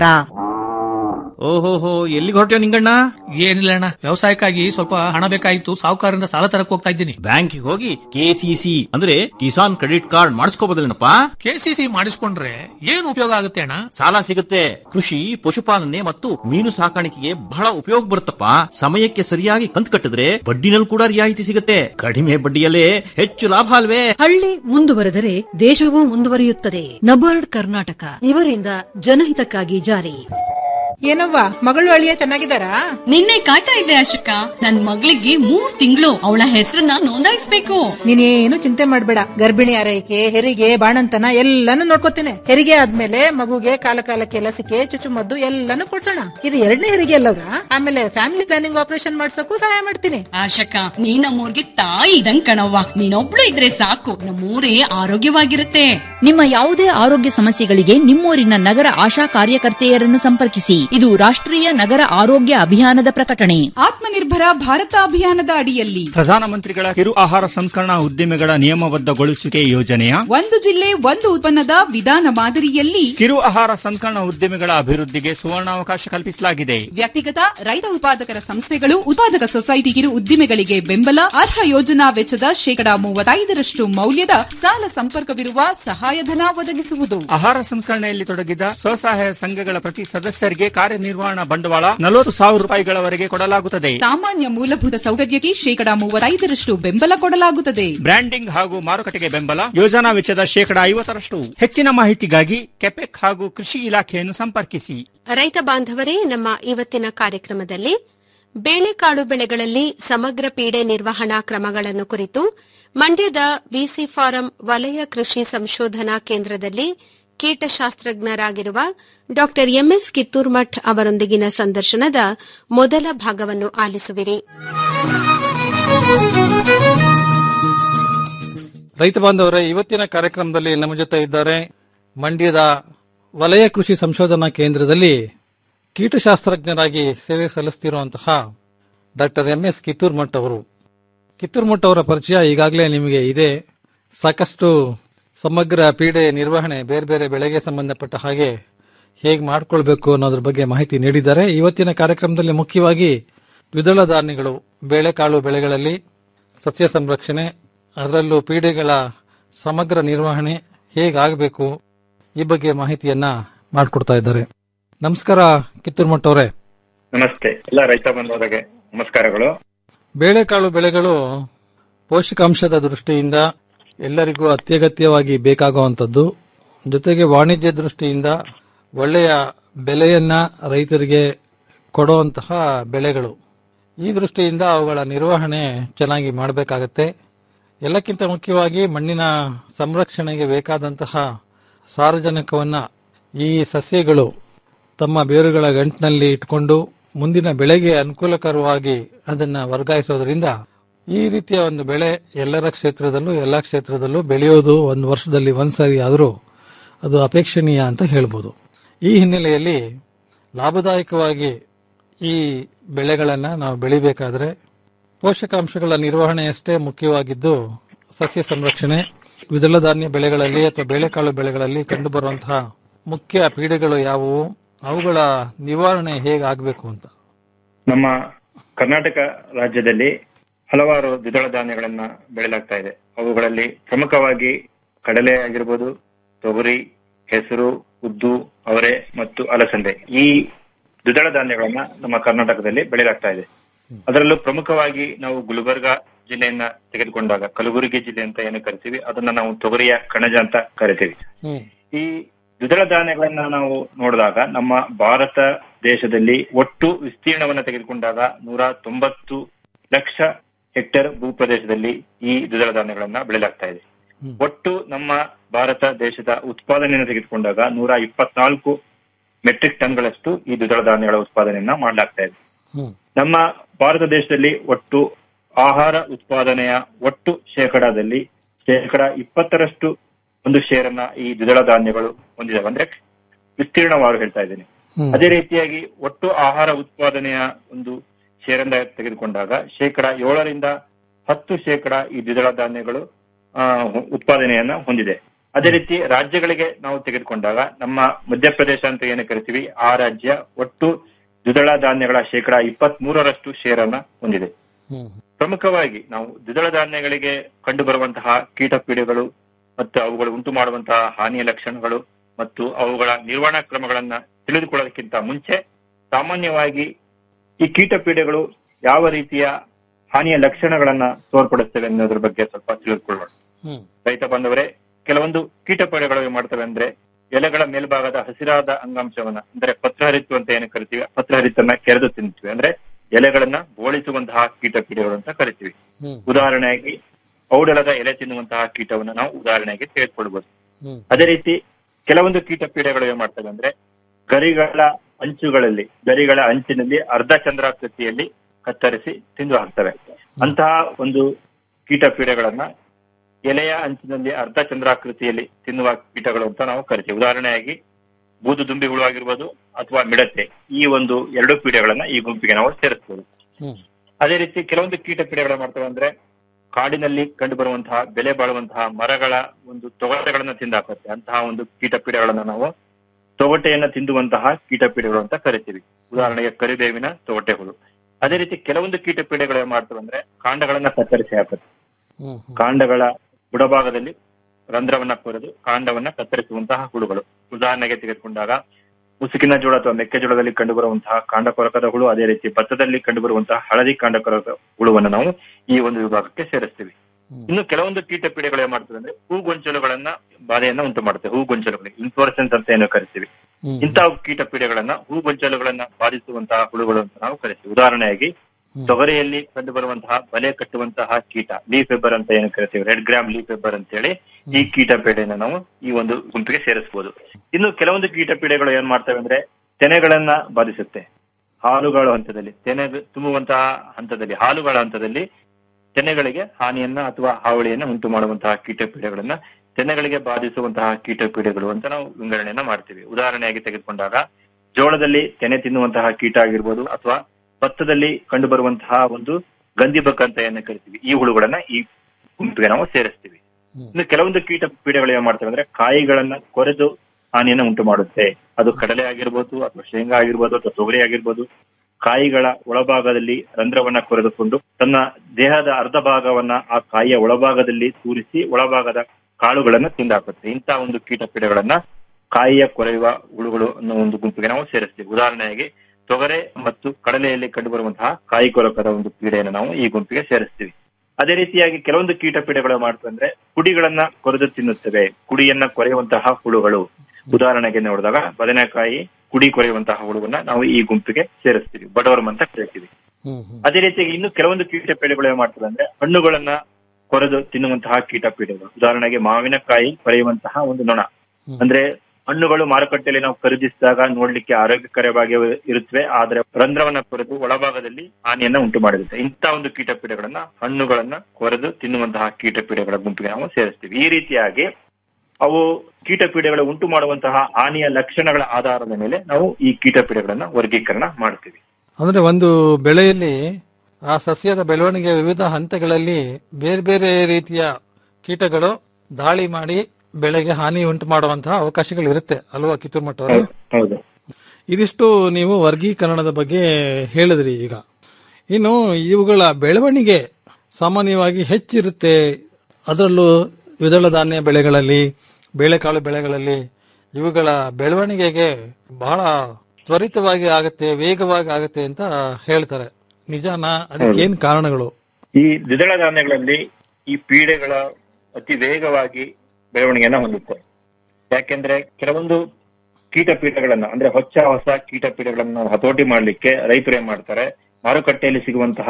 ಓಹೋಹೋ ಎಲ್ಲಿಗೆ ಹೊರಟ್ಯೋ ನಿಂಗಣ್ಣ ಏನಿಲ್ಲ ಅಣ್ಣ ವ್ಯವಸಾಯಕ್ಕಾಗಿ ಸ್ವಲ್ಪ ಹಣ ಬೇಕಾಗಿತ್ತು ಸಾಹುಕಾರರಿಂದ ಸಾಲ ತರಕ್ ಹೋಗ್ತಾ ಇದ್ದೀನಿ ಬ್ಯಾಂಕಿಗೆ ಹೋಗಿ ಕೆಸಿಸಿ ಅಂದ್ರೆ ಕಿಸಾನ್ ಕ್ರೆಡಿಟ್ ಕಾರ್ಡ್ ಮಾಡಿಸ್ಕೋಬೋದಲ್ಲೇನಪ್ಪ ಕೆಸಿಸಿ ಮಾಡಿಸ್ಕೊಂಡ್ರೆ ಏನ್ ಉಪಯೋಗ ಆಗುತ್ತೆ ಅಣ್ಣ ಸಾಲ ಸಿಗುತ್ತೆ ಕೃಷಿ ಪಶುಪಾಲನೆ ಮತ್ತು ಮೀನು ಸಾಕಾಣಿಕೆಗೆ ಬಹಳ ಉಪಯೋಗ ಬರುತ್ತಪ್ಪ ಸಮಯಕ್ಕೆ ಸರಿಯಾಗಿ ಕಂತು ಕಟ್ಟಿದ್ರೆ ಬಡ್ಡಿನಲ್ಲಿ ಕೂಡ ರಿಯಾಯಿತಿ ಸಿಗುತ್ತೆ ಕಡಿಮೆ ಬಡ್ಡಿಯಲ್ಲೇ ಹೆಚ್ಚು ಲಾಭ ಅಲ್ವೇ ಹಳ್ಳಿ ಮುಂದುವರೆದರೆ ದೇಶವೂ ಮುಂದುವರಿಯುತ್ತದೆ ನಬಾರ್ಡ್ ಕರ್ನಾಟಕ ಇವರಿಂದ ಜನಹಿತಕ್ಕಾಗಿ ಜಾರಿ ಏನವ್ವ ಮಗಳು ಅಳಿಯ ಚೆನ್ನಾಗಿದ್ದಾರಾ ನಿನ್ನೆ ಕಾಯ್ತಾ ಇದ್ದೆ ಅಶೋಕ ನನ್ ಮಗಳಿಗೆ ಮೂರ್ ತಿಂಗಳು ಅವಳ ಹೆಸರನ್ನ ನೋಂದಾಯಿಸ್ಬೇಕು ನೀನೇನು ಚಿಂತೆ ಮಾಡ್ಬೇಡ ಗರ್ಭಿಣಿ ಆರೈಕೆ ಹೆರಿಗೆ ಬಾಣಂತನ ಎಲ್ಲಾನು ನೋಡ್ಕೋತೇನೆ ಹೆರಿಗೆ ಆದ್ಮೇಲೆ ಮಗುಗೆ ಕಾಲ ಕಾಲಕ್ಕೆ ಲಸಿಕೆ ಚುಚ್ಚುಮದ್ದು ಎಲ್ಲಾನು ಕೊಡ್ಸೋಣ ಇದು ಎರಡನೇ ಹೆರಿಗೆ ಅಲ್ಲವ್ರ ಆಮೇಲೆ ಫ್ಯಾಮಿಲಿ ಪ್ಲಾನಿಂಗ್ ಆಪರೇಷನ್ ಮಾಡ್ಸಕ್ಕೂ ಸಹಾಯ ಮಾಡ್ತೀನಿ ಆಶಕ ನೀ ನಮ್ಮೂರ್ಗೆ ತಾಯಿ ಇದಂಗ್ ಕಣವ್ವ ನೀನೊಬ್ಳು ಇದ್ರೆ ಸಾಕು ನಮ್ಮೂರೇ ಆರೋಗ್ಯವಾಗಿರುತ್ತೆ ನಿಮ್ಮ ಯಾವುದೇ ಆರೋಗ್ಯ ಸಮಸ್ಯೆಗಳಿಗೆ ನಿಮ್ಮೂರಿನ ನಗರ ಆಶಾ ಕಾರ್ಯಕರ್ತೆಯರನ್ನು ಸಂಪರ್ಕಿಸಿ ಇದು ರಾಷ್ಟ್ರೀಯ ನಗರ ಆರೋಗ್ಯ ಅಭಿಯಾನದ ಪ್ರಕಟಣೆ ಆತ್ಮನಿರ್ಭರ ಭಾರತ ಅಭಿಯಾನದ ಅಡಿಯಲ್ಲಿ ಪ್ರಧಾನಮಂತ್ರಿಗಳ ಕಿರು ಆಹಾರ ಸಂಸ್ಕರಣಾ ಉದ್ದಿಮೆಗಳ ನಿಯಮಬದ್ಧಗೊಳಿಸುವಿಕೆ ಯೋಜನೆಯ ಒಂದು ಜಿಲ್ಲೆ ಒಂದು ಉತ್ಪನ್ನದ ವಿಧಾನ ಮಾದರಿಯಲ್ಲಿ ಕಿರು ಆಹಾರ ಸಂಸ್ಕರಣಾ ಉದ್ದಿಮೆಗಳ ಅಭಿವೃದ್ಧಿಗೆ ಸುವರ್ಣಾವಕಾಶ ಕಲ್ಪಿಸಲಾಗಿದೆ ವ್ಯಕ್ತಿಗತ ರೈತ ಉತ್ಪಾದಕರ ಸಂಸ್ಥೆಗಳು ಉತ್ಪಾದಕ ಸೊಸೈಟಿ ಕಿರು ಉದ್ದಿಮೆಗಳಿಗೆ ಬೆಂಬಲ ಅರ್ಹ ಯೋಜನಾ ವೆಚ್ಚದ ಶೇಕಡಾ ಮೂವತ್ತೈದರಷ್ಟು ಮೌಲ್ಯದ ಸಾಲ ಸಂಪರ್ಕವಿರುವ ಸಹಾಯಧನ ಒದಗಿಸುವುದು ಆಹಾರ ಸಂಸ್ಕರಣೆಯಲ್ಲಿ ತೊಡಗಿದ ಸ್ವಸಹಾಯ ಸಂಘಗಳ ಪ್ರತಿ ಸದಸ್ಯರಿಗೆ ಕಾರ್ಯನಿರ್ವಹಣಾ ಬಂಡವಾಳ ನಲವತ್ತು ಸಾವಿರ ರೂಪಾಯಿಗಳವರೆಗೆ ಕೊಡಲಾಗುತ್ತದೆ ಸಾಮಾನ್ಯ ಮೂಲಭೂತ ಸೌಕರ್ಯಕ್ಕೆ ಶೇಕಡಾ ಮೂವತ್ತೈದರಷ್ಟು ಬೆಂಬಲ ಕೊಡಲಾಗುತ್ತದೆ ಬ್ರ್ಯಾಂಡಿಂಗ್ ಹಾಗೂ ಮಾರುಕಟ್ಟೆಗೆ ಬೆಂಬಲ ಯೋಜನಾ ವೆಚ್ಚದ ಶೇಕಡಾ ಐವತ್ತರಷ್ಟು ಹೆಚ್ಚಿನ ಮಾಹಿತಿಗಾಗಿ ಕೆಪೆಕ್ ಹಾಗೂ ಕೃಷಿ ಇಲಾಖೆಯನ್ನು ಸಂಪರ್ಕಿಸಿ ರೈತ ಬಾಂಧವರೇ ನಮ್ಮ ಇವತ್ತಿನ ಕಾರ್ಯಕ್ರಮದಲ್ಲಿ ಬೇಳೆಕಾಳು ಬೆಳೆಗಳಲ್ಲಿ ಸಮಗ್ರ ಪೀಡೆ ನಿರ್ವಹಣಾ ಕ್ರಮಗಳನ್ನು ಕುರಿತು ಮಂಡ್ಯದ ವಿಸಿ ಫಾರಂ ವಲಯ ಕೃಷಿ ಸಂಶೋಧನಾ ಕೇಂದ್ರದಲ್ಲಿ ಕೀಟಶಾಸ್ತ್ರಜ್ಞರಾಗಿರುವ ಡಾ ಎಂಎಸ್ ಕಿತ್ತೂರ್ಮಠ್ ಅವರೊಂದಿಗಿನ ಸಂದರ್ಶನದ ಮೊದಲ ಭಾಗವನ್ನು ಆಲಿಸುವಿರಿ ರೈತ ಬಾಂಧವರೇ ಇವತ್ತಿನ ಕಾರ್ಯಕ್ರಮದಲ್ಲಿ ನಮ್ಮ ಜೊತೆ ಇದ್ದಾರೆ ಮಂಡ್ಯದ ವಲಯ ಕೃಷಿ ಸಂಶೋಧನಾ ಕೇಂದ್ರದಲ್ಲಿ ಕೀಟಶಾಸ್ತ್ರಜ್ಞರಾಗಿ ಸೇವೆ ಸಲ್ಲಿಸುತ್ತಿರುವಂತಹ doctor M S Kittur Math ಅವರು ಕಿತ್ತೂರ್ ಮಠ್ ಅವರ ಪರಿಚಯ ಈಗಾಗಲೇ ನಿಮಗೆ ಇದೆ ಸಾಕಷ್ಟು ಸಮಗ್ರ ಪೀಡೆ ನಿರ್ವಹಣೆ ಬೇರೆ ಬೇರೆ ಬೆಳೆಗೆ ಸಂಬಂಧಪಟ್ಟ ಹಾಗೆ ಹೇಗೆ ಮಾಡ್ಕೊಳ್ಬೇಕು ಅನ್ನೋದ್ರ ಬಗ್ಗೆ ಮಾಹಿತಿ ನೀಡಿದ್ದಾರೆ ಇವತ್ತಿನ ಕಾರ್ಯಕ್ರಮದಲ್ಲಿ ಮುಖ್ಯವಾಗಿ ದ್ವಿದಳ ಧಾನ್ಯಗಳು ಬೇಳೆಕಾಳು ಬೆಳೆಗಳಲ್ಲಿ ಸಸ್ಯ ಸಂರಕ್ಷಣೆ ಅದರಲ್ಲೂ ಪೀಡೆಗಳ ಸಮಗ್ರ ನಿರ್ವಹಣೆ ಹೇಗಾಗಬೇಕು ಈ ಬಗ್ಗೆ ಮಾಹಿತಿಯನ್ನ ಮಾಡಿಕೊಡ್ತಾ ಇದ್ದಾರೆ ನಮಸ್ಕಾರ ಕಿತ್ತೂರ್ ಮಠ್ ಅವರೇ ನಮಸ್ತೆ ಎಲ್ಲ ರೈತ ಬಂಧುವರಿಗೆ ನಮಸ್ಕಾರಗಳು ಬೇಳೆಕಾಳು ಬೆಳೆಗಳು ಪೋಷಕಾಂಶದ ದೃಷ್ಟಿಯಿಂದ ಎಲ್ಲರಿಗೂ ಅತ್ಯಗತ್ಯವಾಗಿ ಬೇಕಾಗುವಂಥದ್ದು ಜೊತೆಗೆ ವಾಣಿಜ್ಯ ದೃಷ್ಟಿಯಿಂದ ಒಳ್ಳೆಯ ಬೆಲೆಯನ್ನ ರೈತರಿಗೆ ಕೊಡುವಂತಹ ಬೆಳೆಗಳು ಈ ದೃಷ್ಟಿಯಿಂದ ಅವುಗಳ ನಿರ್ವಹಣೆ ಚೆನ್ನಾಗಿ ಮಾಡಬೇಕಾಗತ್ತೆ ಎಲ್ಲಕ್ಕಿಂತ ಮುಖ್ಯವಾಗಿ ಮಣ್ಣಿನ ಸಂರಕ್ಷಣೆಗೆ ಬೇಕಾದಂತಹ ಸಾರಜನಕವನ್ನ ಈ ಸಸ್ಯಗಳು ತಮ್ಮ ಬೇರುಗಳ ಗಂಟಿನಲ್ಲಿ ಇಟ್ಕೊಂಡು ಮುಂದಿನ ಬೆಳೆಗೆ ಅನುಕೂಲಕರವಾಗಿ ಅದನ್ನ ವರ್ಗಾಯಿಸೋದ್ರಿಂದ ಈ ರೀತಿಯ ಒಂದು ಬೆಳೆ ಎಲ್ಲರ ಕ್ಷೇತ್ರದಲ್ಲೂ ಎಲ್ಲಾ ಕ್ಷೇತ್ರದಲ್ಲೂ ಬೆಳೆಯೋದು ಒಂದು ವರ್ಷದಲ್ಲಿ ಒಂದ್ಸರಿ ಆದರೂ ಅದು ಅಪೇಕ್ಷಣೀಯ ಅಂತ ಹೇಳ್ಬೋದು ಈ ಹಿನ್ನೆಲೆಯಲ್ಲಿ ಲಾಭದಾಯಕವಾಗಿ ಈ ಬೆಳೆಗಳನ್ನ ನಾವು ಬೆಳಿಬೇಕಾದ್ರೆ ಪೋಷಕಾಂಶಗಳ ನಿರ್ವಹಣೆಯಷ್ಟೇ ಮುಖ್ಯವಾಗಿದ್ದು ಸಸ್ಯ ಸಂರಕ್ಷಣೆ ದ್ವಿದಳ ಧಾನ್ಯ ಬೆಳೆಗಳಲ್ಲಿ ಅಥವಾ ಬೇಳೆಕಾಳು ಬೆಳೆಗಳಲ್ಲಿ ಕಂಡುಬರುವಂತಹ ಮುಖ್ಯ ಪೀಡೆಗಳು ಯಾವುವು ಅವುಗಳ ನಿವಾರಣೆ ಹೇಗಾಗಬೇಕು ಅಂತ ನಮ್ಮ ಕರ್ನಾಟಕ ರಾಜ್ಯದಲ್ಲಿ ಹಲವಾರು ದ್ವಿದಳ ಧಾನ್ಯಗಳನ್ನ ಬೆಳೆಯಲಾಗ್ತಾ ಇದೆ ಅವುಗಳಲ್ಲಿ ಪ್ರಮುಖವಾಗಿ ಕಡಲೆ ಆಗಿರ್ಬೋದು ತೊಗರಿ ಹೆಸರು ಉದ್ದು ಅವರೆ ಮತ್ತು ಅಲಸಂದೆ ಈ ದ್ವಿದಳ ಧಾನ್ಯಗಳನ್ನ ನಮ್ಮ ಕರ್ನಾಟಕದಲ್ಲಿ ಬೆಳೆಯಲಾಗ್ತಾ ಇದೆ ಅದರಲ್ಲೂ ಪ್ರಮುಖವಾಗಿ ನಾವು ಗುಲ್ಬರ್ಗ ಜಿಲ್ಲೆಯನ್ನ ತೆಗೆದುಕೊಂಡಾಗ ಕಲಬುರಗಿ ಜಿಲ್ಲೆ ಅಂತ ಏನು ಕರಿತೀವಿ ಅದನ್ನ ನಾವು ತೊಗರಿಯ ಕಣಜ ಅಂತ ಕರಿತೀವಿ ಈ ದ್ವಿದಳ ಧಾನ್ಯಗಳನ್ನ ನಾವು ನೋಡಿದಾಗ ನಮ್ಮ ಭಾರತ ದೇಶದಲ್ಲಿ ಒಟ್ಟು ವಿಸ್ತೀರ್ಣವನ್ನ ತೆಗೆದುಕೊಂಡಾಗ ನೂರ ತೊಂಬತ್ತು ಲಕ್ಷ ಹೆಕ್ಟೇರ್ ಭೂಪ್ರದೇಶದಲ್ಲಿ ಈ ದ್ವಿದಳ ಧಾನ್ಯಗಳನ್ನ ಬೆಳೆಯಲಾಗ್ತಾ ಇದೆ ಒಟ್ಟು ನಮ್ಮ ಭಾರತ ದೇಶದ ಉತ್ಪಾದನೆಯನ್ನು ತೆಗೆದುಕೊಂಡಾಗ ನೂರ ಇಪ್ಪತ್ನಾಲ್ಕು ಮೆಟ್ರಿಕ್ ಟನ್ಗಳಷ್ಟು ಈ ದ್ವಿದಳ ಧಾನ್ಯಗಳ ಉತ್ಪಾದನೆಯನ್ನ ಮಾಡಲಾಗ್ತಾ ಇದೆ ನಮ್ಮ ಭಾರತ ದೇಶದಲ್ಲಿ ಒಟ್ಟು ಆಹಾರ ಉತ್ಪಾದನೆಯ ಒಟ್ಟು ಶೇಕಡಾದಲ್ಲಿ ಶೇಕಡ ಇಪ್ಪತ್ತರಷ್ಟು ಒಂದು ಶೇರನ್ನ ಈ ದ್ವಿದಳ ಧಾನ್ಯಗಳು ಹೊಂದಿದಾವೆ ಅಂದ್ರೆ ವಿಸ್ತೀರ್ಣವಾರು ಹೇಳ್ತಾ ಇದ್ದೇನೆ ಅದೇ ರೀತಿಯಾಗಿ ಒಟ್ಟು ಆಹಾರ ಉತ್ಪಾದನೆಯ ಒಂದು ಶೇರನ್ನ ತೆಗೆದುಕೊಂಡಾಗ ಶೇಕಡ ಏಳರಿಂದ ಹತ್ತು ಶೇಕಡ ಈ ದ್ವಿದಳ ಧಾನ್ಯಗಳು ಆ, ಉತ್ಪಾದನೆಯನ್ನ ಹೊಂದಿದೆ ಅದೇ ರೀತಿ ರಾಜ್ಯಗಳಿಗೆ ನಾವು ತೆಗೆದುಕೊಂಡಾಗ ನಮ್ಮ ಮಧ್ಯಪ್ರದೇಶ ಅಂತ ಏನು ಕರಿತೀವಿ ಆ ರಾಜ್ಯ ಒಟ್ಟು ದ್ವಿದಳ ಧಾನ್ಯಗಳ ಶೇಕಡ ಇಪ್ಪತ್ತ್ ಮೂರರಷ್ಟು ಶೇರನ್ನ ಹೊಂದಿದೆ ಪ್ರಮುಖವಾಗಿ ನಾವು ದ್ವಿದಳ ಧಾನ್ಯಗಳಿಗೆ ಕಂಡು ಬರುವಂತಹ ಕೀಟ ಪೀಡೆಗಳು ಮತ್ತು ಅವುಗಳು ಉಂಟು ಮಾಡುವಂತಹ ಹಾನಿಯ ಲಕ್ಷಣಗಳು ಮತ್ತು ಅವುಗಳ ನಿರ್ವಹಣಾ ಕ್ರಮಗಳನ್ನ ತಿಳಿದುಕೊಳ್ಳೋದಕ್ಕಿಂತ ಮುಂಚೆ ಸಾಮಾನ್ಯವಾಗಿ ಈ ಕೀಟ ಪೀಡೆಗಳು ಯಾವ ರೀತಿಯ ಹಾನಿಯ ಲಕ್ಷಣಗಳನ್ನ ತೋರ್ಪಡಿಸ್ತವೆ ಅನ್ನೋದ್ರ ಬಗ್ಗೆ ಸ್ವಲ್ಪ ತಿಳಿದುಕೊಳ್ಳೋಣ ರೈತ ಬಂದವರೇ ಕೆಲವೊಂದು ಕೀಟ ಪೀಡೆಗಳು ಏನ್ ಮಾಡ್ತವೆ ಅಂದ್ರೆ ಎಲೆಗಳ ಮೇಲ್ಭಾಗದ ಹಸಿರಾದ ಅಂಗಾಂಶವನ್ನ ಅಂದ್ರೆ ಪತ್ರಹರಿತ್ತು ಅಂತ ಏನು ಕರಿತೀವಿ ಪತ್ರಹರಿತನ್ನ ಕೆರೆದು ತಿಂತೀವಿ ಅಂದ್ರೆ ಎಲೆಗಳನ್ನ ಬೋಳಿಸುವಂತಹ ಕೀಟ ಪೀಡೆಗಳು ಅಂತ ಕರಿತೀವಿ ಉದಾಹರಣೆಯಾಗಿ ಔಡಲದ ಎಲೆ ತಿನ್ನುವಂತಹ ಕೀಟವನ್ನ ನಾವು ಉದಾಹರಣೆಗೆ ತೆಗೆದುಕೊಳ್ಬಹುದು ಅದೇ ರೀತಿ ಕೆಲವೊಂದು ಕೀಟ ಪೀಡೆಗಳು ಏನ್ ಮಾಡ್ತವೆ ಅಂದ್ರೆ ಗರಿಗಳ ಅಂಚುಗಳಲ್ಲಿ ಗರಿಗಳ ಅಂಚಿನಲ್ಲಿ ಅರ್ಧ ಚಂದ್ರಾಕೃತಿಯಲ್ಲಿ ಕತ್ತರಿಸಿ ತಿಂದು ಹಾಕ್ತವೆ ಅಂತಹ ಒಂದು ಕೀಟ ಪೀಡೆಗಳನ್ನ ಎಲೆಯ ಅಂಚಿನಲ್ಲಿ ಅರ್ಧ ಚಂದ್ರಾಕೃತಿಯಲ್ಲಿ ತಿನ್ನುವ ಕೀಟಗಳು ಅಂತ ನಾವು ಕರಿತೀವಿ ಉದಾಹರಣೆಯಾಗಿ ಬೂದು ದುಂಬಿಗಳು ಆಗಿರ್ಬೋದು ಅಥವಾ ಮಿಡತೆ ಈ ಒಂದು ಎರಡು ಪೀಡೆಗಳನ್ನ ಈ ಗುಂಪಿಗೆ ನಾವು ಸೇರಿಸಬಹುದು ಅದೇ ರೀತಿ ಕೆಲವೊಂದು ಕೀಟ ಪೀಡೆಗಳು ಮಾಡ್ತವೆ ಅಂದ್ರೆ ಕಾಡಿನಲ್ಲಿ ಕಂಡು ಬರುವಂತಹ ಬೆಲೆ ಬಾಳುವಂತಹ ಮರಗಳ ಒಂದು ತೊಗಟೆಗಳನ್ನ ತಿಂದಾಕತ್ತೆ ಅಂತಹ ಒಂದು ಕೀಟ ಪೀಡೆಗಳನ್ನ ನಾವು ತೊಗಟೆಯನ್ನ ತಿಂದುವಂತಹ ಕೀಟ ಪೀಡೆಗಳು ಅಂತ ಕರಿತೀವಿ ಉದಾಹರಣೆಗೆ ಕರಿಬೇವಿನ ತೊಗಟೆಗಳು ಅದೇ ರೀತಿ ಕೆಲವೊಂದು ಕೀಟ ಪೀಡೆಗಳು ಏನ್ ಮಾಡ್ತವೆ ಅಂದ್ರೆ ಕಾಂಡಗಳನ್ನ ಕತ್ತರಿಸಿ ಹಾಕುತ್ತೆ ಕಾಂಡಗಳ ಬುಡಭಾಗದಲ್ಲಿ ರಂಧ್ರವನ್ನ ಕೊರೆದು ಕಾಂಡವನ್ನ ಕತ್ತರಿಸುವಂತಹ ಹುಳುಗಳು ಉದಾಹರಣೆಗೆ ತೆಗೆದುಕೊಂಡಾಗ ಮುಸುಕಿನ ಜೋಳ ಅಥವಾ ಮೆಕ್ಕೆಜೋಳದಲ್ಲಿ ಕಂಡುಬರುವಂತಹ ಕಾಂಡ ಕೊರಕದ ಹುಳು ಅದೇ ರೀತಿ ಭತ್ತದಲ್ಲಿ ಕಂಡುಬರುವಂತಹ ಹಳದಿ ಕಾಂಡ ಕೊರಕ ಹುಳುವನ್ನು ನಾವು ಈ ಒಂದು ವಿಭಾಗಕ್ಕೆ ಸೇರಿಸ್ತೀವಿ ಇನ್ನು ಕೆಲವೊಂದು ಕೀಟ ಪೀಡೆಗಳು ಏನ್ ಮಾಡ್ತದೆ ಅಂದ್ರೆ ಹೂಗೊಂಚಲುಗಳನ್ನ ಬಾಧೆಯನ್ನ ಉಂಟು ಮಾಡುತ್ತೆ ಹೂಗೊಂಚಲುಗಳಿಗೆ ಇನ್ಫ್ಲೋರೆಸೆನ್ಸ್ ಅಂತ ಏನು ಕರಿತೀವಿ ಇಂತಹ ಕೀಟ ಪೀಡೆಗಳನ್ನ ಹೂಗೊಂಚಲುಗಳನ್ನ ಬಾಧಿಸುವಂತಹ ಹುಳುಗಳು ಅಂತ ನಾವು ಕರಿತೀವಿ ಉದಾಹರಣೆಯಾಗಿ ತೊಗರಿಯಲ್ಲಿ ಕಂಡು ಬರುವಂತಹ ಬಲೆ ಕಟ್ಟುವಂತಹ ಕೀಟ ಲೀಫ್ ಫೆಬ್ಬರ್ ಅಂತ ಏನು ಕರಿತೀವಿ ರೆಡ್ ಗ್ರಾಮ್ ಲೀಫ್ ಫೆಬ್ಬರ್ ಅಂತ ಹೇಳಿ ಈ ಕೀಟ ಪೀಡೆಯನ್ನ ನಾವು ಈ ಒಂದು ಗುಂಪಿಗೆ ಸೇರಿಸಬಹುದು ಇನ್ನು ಕೆಲವೊಂದು ಕೀಟ ಪೀಡೆಗಳು ಏನ್ ಮಾಡ್ತವೆ ಅಂದ್ರೆ ತೆನೆಗಳನ್ನ ಬಾಧಿಸುತ್ತೆ ಹಾಲುಗಳ ಹಂತದಲ್ಲಿ ತೆನೆ ತುಂಬುವಂತಹ ಹಂತದಲ್ಲಿ ಹಾಲುಗಳ ಹಂತದಲ್ಲಿ ತೆನೆಗಳಿಗೆ ಹಾನಿಯನ್ನ ಅಥವಾ ಹಾವಳಿಯನ್ನ ಉಂಟು ಮಾಡುವಂತಹ ಕೀಟ ಪೀಡೆಗಳನ್ನ ತೆನೆಗಳಿಗೆ ಬಾಧಿಸುವಂತಹ ಕೀಟ ಪೀಡೆಗಳು ಅಂತ ನಾವು ವಿಂಗಡಣೆಯನ್ನ ಮಾಡ್ತೀವಿ ಉದಾಹರಣೆಯಾಗಿ ತೆಗೆದುಕೊಂಡಾಗ ಜೋಳದಲ್ಲಿ ತೆನೆ ತಿನ್ನುವಂತಹ ಕೀಟ ಆಗಿರ್ಬೋದು ಅಥವಾ ಭತ್ತದಲ್ಲಿ ಕಂಡು ಬರುವಂತಹ ಒಂದು ಗಂಧಿಬಕ್ ಅಂತ ಏನ ಕರಿತೀವಿ ಈ ಹುಳುಗಳನ್ನ ಈ ಗುಂಪಿಗೆ ನಾವು ಸೇರಿಸ್ತೀವಿ ಇನ್ನು ಕೆಲವೊಂದು ಕೀಟ ಪೀಡೆಗಳು ಏನ್ ಮಾಡ್ತವೆ ಅಂದ್ರೆ ಕಾಯಿಗಳನ್ನ ಕೊರೆದು ಹಾನಿಯನ್ನ ಉಂಟು ಮಾಡುತ್ತೆ ಅದು ಕಡಲೆ ಆಗಿರ್ಬೋದು ಅಥವಾ ಶೇಂಗಾ ಆಗಿರ್ಬೋದು ಅಥವಾ ತೊಗರಿ ಆಗಿರ್ಬೋದು ಕಾಯಿಗಳ ಒಳಭಾಗದಲ್ಲಿ ರಂಧ್ರವನ್ನ ಕೊರೆದುಕೊಂಡು ತನ್ನ ದೇಹದ ಅರ್ಧ ಭಾಗವನ್ನ ಆ ಕಾಯಿಯ ಒಳಭಾಗದಲ್ಲಿ ತೂರಿಸಿ ಒಳಭಾಗದ ಕಾಳುಗಳನ್ನ ತಿಂದಾಕುತ್ತೆ ಇಂತಹ ಒಂದು ಕೀಟ ಪೀಡೆಗಳನ್ನ ಕಾಯಿಯ ಕೊರೆಯುವ ಹುಳುಗಳು ಅನ್ನೋ ಒಂದು ಗುಂಪಿಗೆ ನಾವು ಸೇರಿಸ್ತೀವಿ ಉದಾಹರಣೆಯಾಗಿ ತೊಗರೆ ಮತ್ತು ಕಡಲೆಯಲ್ಲಿ ಕಂಡುಬರುವಂತಹ ಕಾಯಿ ಕೊರಕದ ಒಂದು ಪೀಡೆಯನ್ನು ನಾವು ಈ ಗುಂಪಿಗೆ ಸೇರಿಸ್ತೀವಿ ಅದೇ ರೀತಿಯಾಗಿ ಕೆಲವೊಂದು ಕೀಟ ಪೀಡೆಗಳು ಮಾಡ್ತವೆ ಅಂದ್ರೆ ಕುಡಿಗಳನ್ನ ಕೊರೆದು ತಿನ್ನುತ್ತವೆ ಕುಡಿಯನ್ನ ಕೊರೆಯುವಂತಹ ಹುಳುಗಳು ಉದಾಹರಣೆಗೆ ನೋಡಿದಾಗ ಬದನೆಕಾಯಿ ಕುಡಿ ಕೊರೆಯುವಂತಹ ಹುಳುವನ್ನ ನಾವು ಈ ಗುಂಪಿಗೆ ಸೇರಿಸ್ತೀವಿ ಬಡವರ್ಮ್ ಅಂತ ಕರಿತೀವಿ ಅದೇ ರೀತಿಯಾಗಿ ಇನ್ನು ಕೆಲವೊಂದು ಕೀಟ ಪೀಡೆಗಳು ಏನ್ ಮಾಡ್ತದೆ ಅಂದ್ರೆ ಹಣ್ಣುಗಳನ್ನ ಕೊರೆದು ತಿನ್ನುವಂತಹ ಕೀಟ ಪೀಡೆಗಳು ಉದಾಹರಣೆಗೆ ಮಾವಿನಕಾಯಿ ಕೊರೆಯುವಂತಹ ಒಂದು ನೊಣ ಅಂದ್ರೆ ಹಣ್ಣುಗಳು ಮಾರುಕಟ್ಟೆಯಲ್ಲಿ ನಾವು ಖರೀದಿಸಿದಾಗ ನೋಡ್ಲಿಕ್ಕೆ ಆರೋಗ್ಯಕರವಾಗಿ ಇರುತ್ತವೆ ಆದ್ರೆ ರಂಧ್ರವನ್ನ ಕೊರೆದು ಒಳಭಾಗದಲ್ಲಿ ಹಾನಿಯನ್ನ ಉಂಟು ಮಾಡಿರುತ್ತೆ ಇಂತಹ ಒಂದು ಕೀಟ ಪೀಡೆಗಳನ್ನ ಹಣ್ಣುಗಳನ್ನ ಕೊರೆದು ತಿನ್ನುವಂತಹ ಕೀಟ ಪೀಡೆಗಳ ಗುಂಪಿಗೆ ನಾವು ಸೇರಿಸ್ತೀವಿ ಈ ರೀತಿಯಾಗಿ ಅವು ಕೀಟ ಪೀಡೆಗಳು ಉಂಟು ಮಾಡುವಂತಹ ಹಾನಿಯ ಲಕ್ಷಣಗಳ ಆಧಾರದ ಮೇಲೆ ನಾವು ಈ ಕೀಟ ಪೀಡೆಗಳನ್ನ ವರ್ಗೀಕರಣ ಮಾಡ್ತೀವಿ ಅಂದ್ರೆ ಒಂದು ಬೆಳೆಯಲ್ಲಿ ಆ ಸಸ್ಯದ ಬೆಳವಣಿಗೆಯ ವಿವಿಧ ಹಂತಗಳಲ್ಲಿ ಬೇರೆ ಬೇರೆ ರೀತಿಯ ಕೀಟಗಳು ದಾಳಿ ಮಾಡಿ ಬೆಳೆಗೆ ಹಾನಿ ಉಂಟು ಮಾಡುವಂತಹ ಅವಕಾಶಗಳು ಇರುತ್ತೆ ಅಲ್ವಾ ಕಿತ್ತೂರು ಮಠ ಅವರು ಹೌದು ಇದಿಷ್ಟು ನೀವು ವರ್ಗೀಕರಣದ ಬಗ್ಗೆ ಹೇಳಿದ್ರಿ ಈಗ ಇನ್ನು ಇವುಗಳ ಬೆಳವಣಿಗೆ ಸಾಮಾನ್ಯವಾಗಿ ಹೆಚ್ಚಿರುತ್ತೆ ಅದರಲ್ಲೂ ದ್ವಿದಳ ಧಾನ್ಯ ಬೆಳೆಗಳಲ್ಲಿ ಬೇಳೆಕಾಳು ಬೆಳೆಗಳಲ್ಲಿ ಇವುಗಳ ಬೆಳವಣಿಗೆಗೆ ಬಹಳ ತ್ವರಿತವಾಗಿ ಆಗುತ್ತೆ ವೇಗವಾಗಿ ಆಗುತ್ತೆ ಅಂತ ಹೇಳ್ತಾರೆ ನಿಜಾನ ಅದಕ್ಕೇನ್ ಕಾರಣಗಳು ಈ ದ್ವಿದಳ ಧಾನ್ಯಗಳಲ್ಲಿ ಈ ಪೀಡೆಗಳ ಅತಿ ವೇಗವಾಗಿ ಬೆಳವಣಿಗೆಯನ್ನ ಹೊಂದುತ್ತೆ ಯಾಕೆಂದ್ರೆ ಕೆಲವೊಂದು ಕೀಟ ಪೀಡೆಗಳನ್ನ ಅಂದ್ರೆ ಹೊಚ್ಚ ಹೊಸ ಕೀಟ ಪೀಡೆಗಳನ್ನ ನಾವು ಹತೋಟಿ ಮಾಡ್ಲಿಕ್ಕೆ ರೈತರು ಏನ್ ಮಾಡ್ತಾರೆ ಮಾರುಕಟ್ಟೆಯಲ್ಲಿ ಸಿಗುವಂತಹ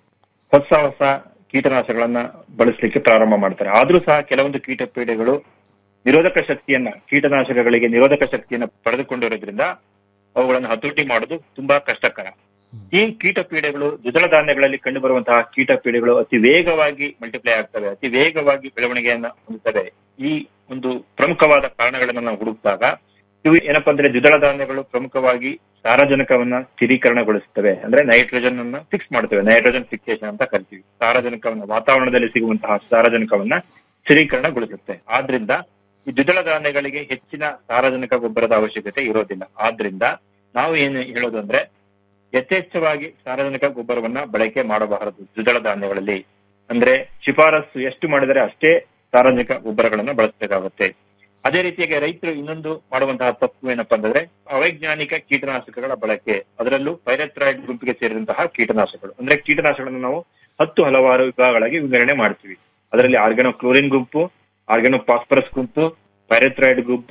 ಹೊಸ ಹೊಸ ಕೀಟನಾಶಕಗಳನ್ನ ಬಳಸಲಿಕ್ಕೆ ಪ್ರಾರಂಭ ಮಾಡ್ತಾರೆ ಆದ್ರೂ ಸಹ ಕೆಲವೊಂದು ಕೀಟ ಪೀಡೆಗಳು ನಿರೋಧಕ ಶಕ್ತಿಯನ್ನ ಕೀಟನಾಶಕಗಳಿಗೆ ನಿರೋಧಕ ಶಕ್ತಿಯನ್ನ ಪಡೆದುಕೊಂಡಿರೋದ್ರಿಂದ ಅವುಗಳನ್ನು ಹತೋಟಿ ಮಾಡೋದು ತುಂಬಾ ಕಷ್ಟಕರ ಈ ಕೀಟ ಪೀಡೆಗಳು ದ್ವಿದಳ ಧಾನ್ಯಗಳಲ್ಲಿ ಕಂಡು ಬರುವಂತಹ ಕೀಟ ಪೀಡೆಗಳು ಅತಿ ವೇಗವಾಗಿ ಮಲ್ಟಿಪ್ಲೈ ಆಗ್ತವೆ ಅತಿ ವೇಗವಾಗಿ ಬೆಳವಣಿಗೆಯನ್ನ ಹೊಂದುತ್ತವೆ ಈ ಒಂದು ಪ್ರಮುಖವಾದ ಕಾರಣಗಳನ್ನ ನಾವು ಹುಡುಕಿದಾಗ ಇವು ಏನಪ್ಪಾ ಅಂದ್ರೆ ದ್ವಿದಳ ಧಾನ್ಯಗಳು ಪ್ರಮುಖವಾಗಿ ಸಾರಜನಕವನ್ನ ಸ್ಥಿರೀಕರಣಗೊಳಿಸುತ್ತವೆ ಅಂದ್ರೆ ನೈಟ್ರೋಜನ್ ಅನ್ನ ಫಿಕ್ಸ್ ಮಾಡ್ತವೆ ನೈಟ್ರೋಜನ್ ಫಿಕ್ಸೇಷನ್ ಅಂತ ಕರಿತೀವಿ ಸಾರಜನಕವನ್ನ ವಾತಾವರಣದಲ್ಲಿ ಸಿಗುವಂತಹ ಸಾರಜನಕವನ್ನ ಸ್ಥಿರೀಕರಣಗೊಳಿಸುತ್ತೆ ಆದ್ರಿಂದ ಈ ದ್ವಿದಳ ಧಾನ್ಯಗಳಿಗೆ ಹೆಚ್ಚಿನ ಸಾರಜನಕ ಗೊಬ್ಬರದ ಅವಶ್ಯಕತೆ ಇರೋದಿಲ್ಲ ಆದ್ರಿಂದ ನಾವು ಏನು ಹೇಳೋದು ಅಂದ್ರೆ ಯಥೇಚ್ಛವಾಗಿ ಸಾರಜನಕ ಗೊಬ್ಬರವನ್ನ ಬಳಕೆ ಮಾಡಬಾರದು ದ್ವಿದಳ ಧಾನ್ಯಗಳಲ್ಲಿ ಅಂದ್ರೆ ಶಿಫಾರಸು ಎಷ್ಟು ಮಾಡಿದರೆ ಅಷ್ಟೇ ಸಾರಜನಕ ಗೊಬ್ಬರಗಳನ್ನ ಬಳಸಬೇಕಾಗುತ್ತೆ ಅದೇ ರೀತಿಯಾಗಿ ರೈತರು ಇನ್ನೊಂದು ಮಾಡುವಂತಹ ತಪ್ಪು ಏನಪ್ಪಾ ಅಂತಂದ್ರೆ ಅವೈಜ್ಞಾನಿಕ ಕೀಟನಾಶಕಗಳ ಬಳಕೆ ಅದರಲ್ಲೂ ಪೈರೆಥ್ರಾಯ್ಡ್ ಗುಂಪಿಗೆ ಸೇರಿದಂತಹ ಕೀಟನಾಶಕಗಳು ಅಂದ್ರೆ ಕೀಟನಾಶಕಗಳನ್ನು ನಾವು ಹತ್ತು ಹಲವಾರು ವಿಭಾಗಗಳಾಗಿ ವಿಂಗಡಣೆ ಮಾಡ್ತೀವಿ ಅದರಲ್ಲಿ ಆರ್ಗನೋ ಕ್ಲೋರಿನ್ ಗುಂಪು ಆರ್ಗನೋ ಫಾಸ್ಫರಸ್ ಗುಂಪು ಪೈರೆಥ್ರಾಯ್ಡ್ ಗುಂಪು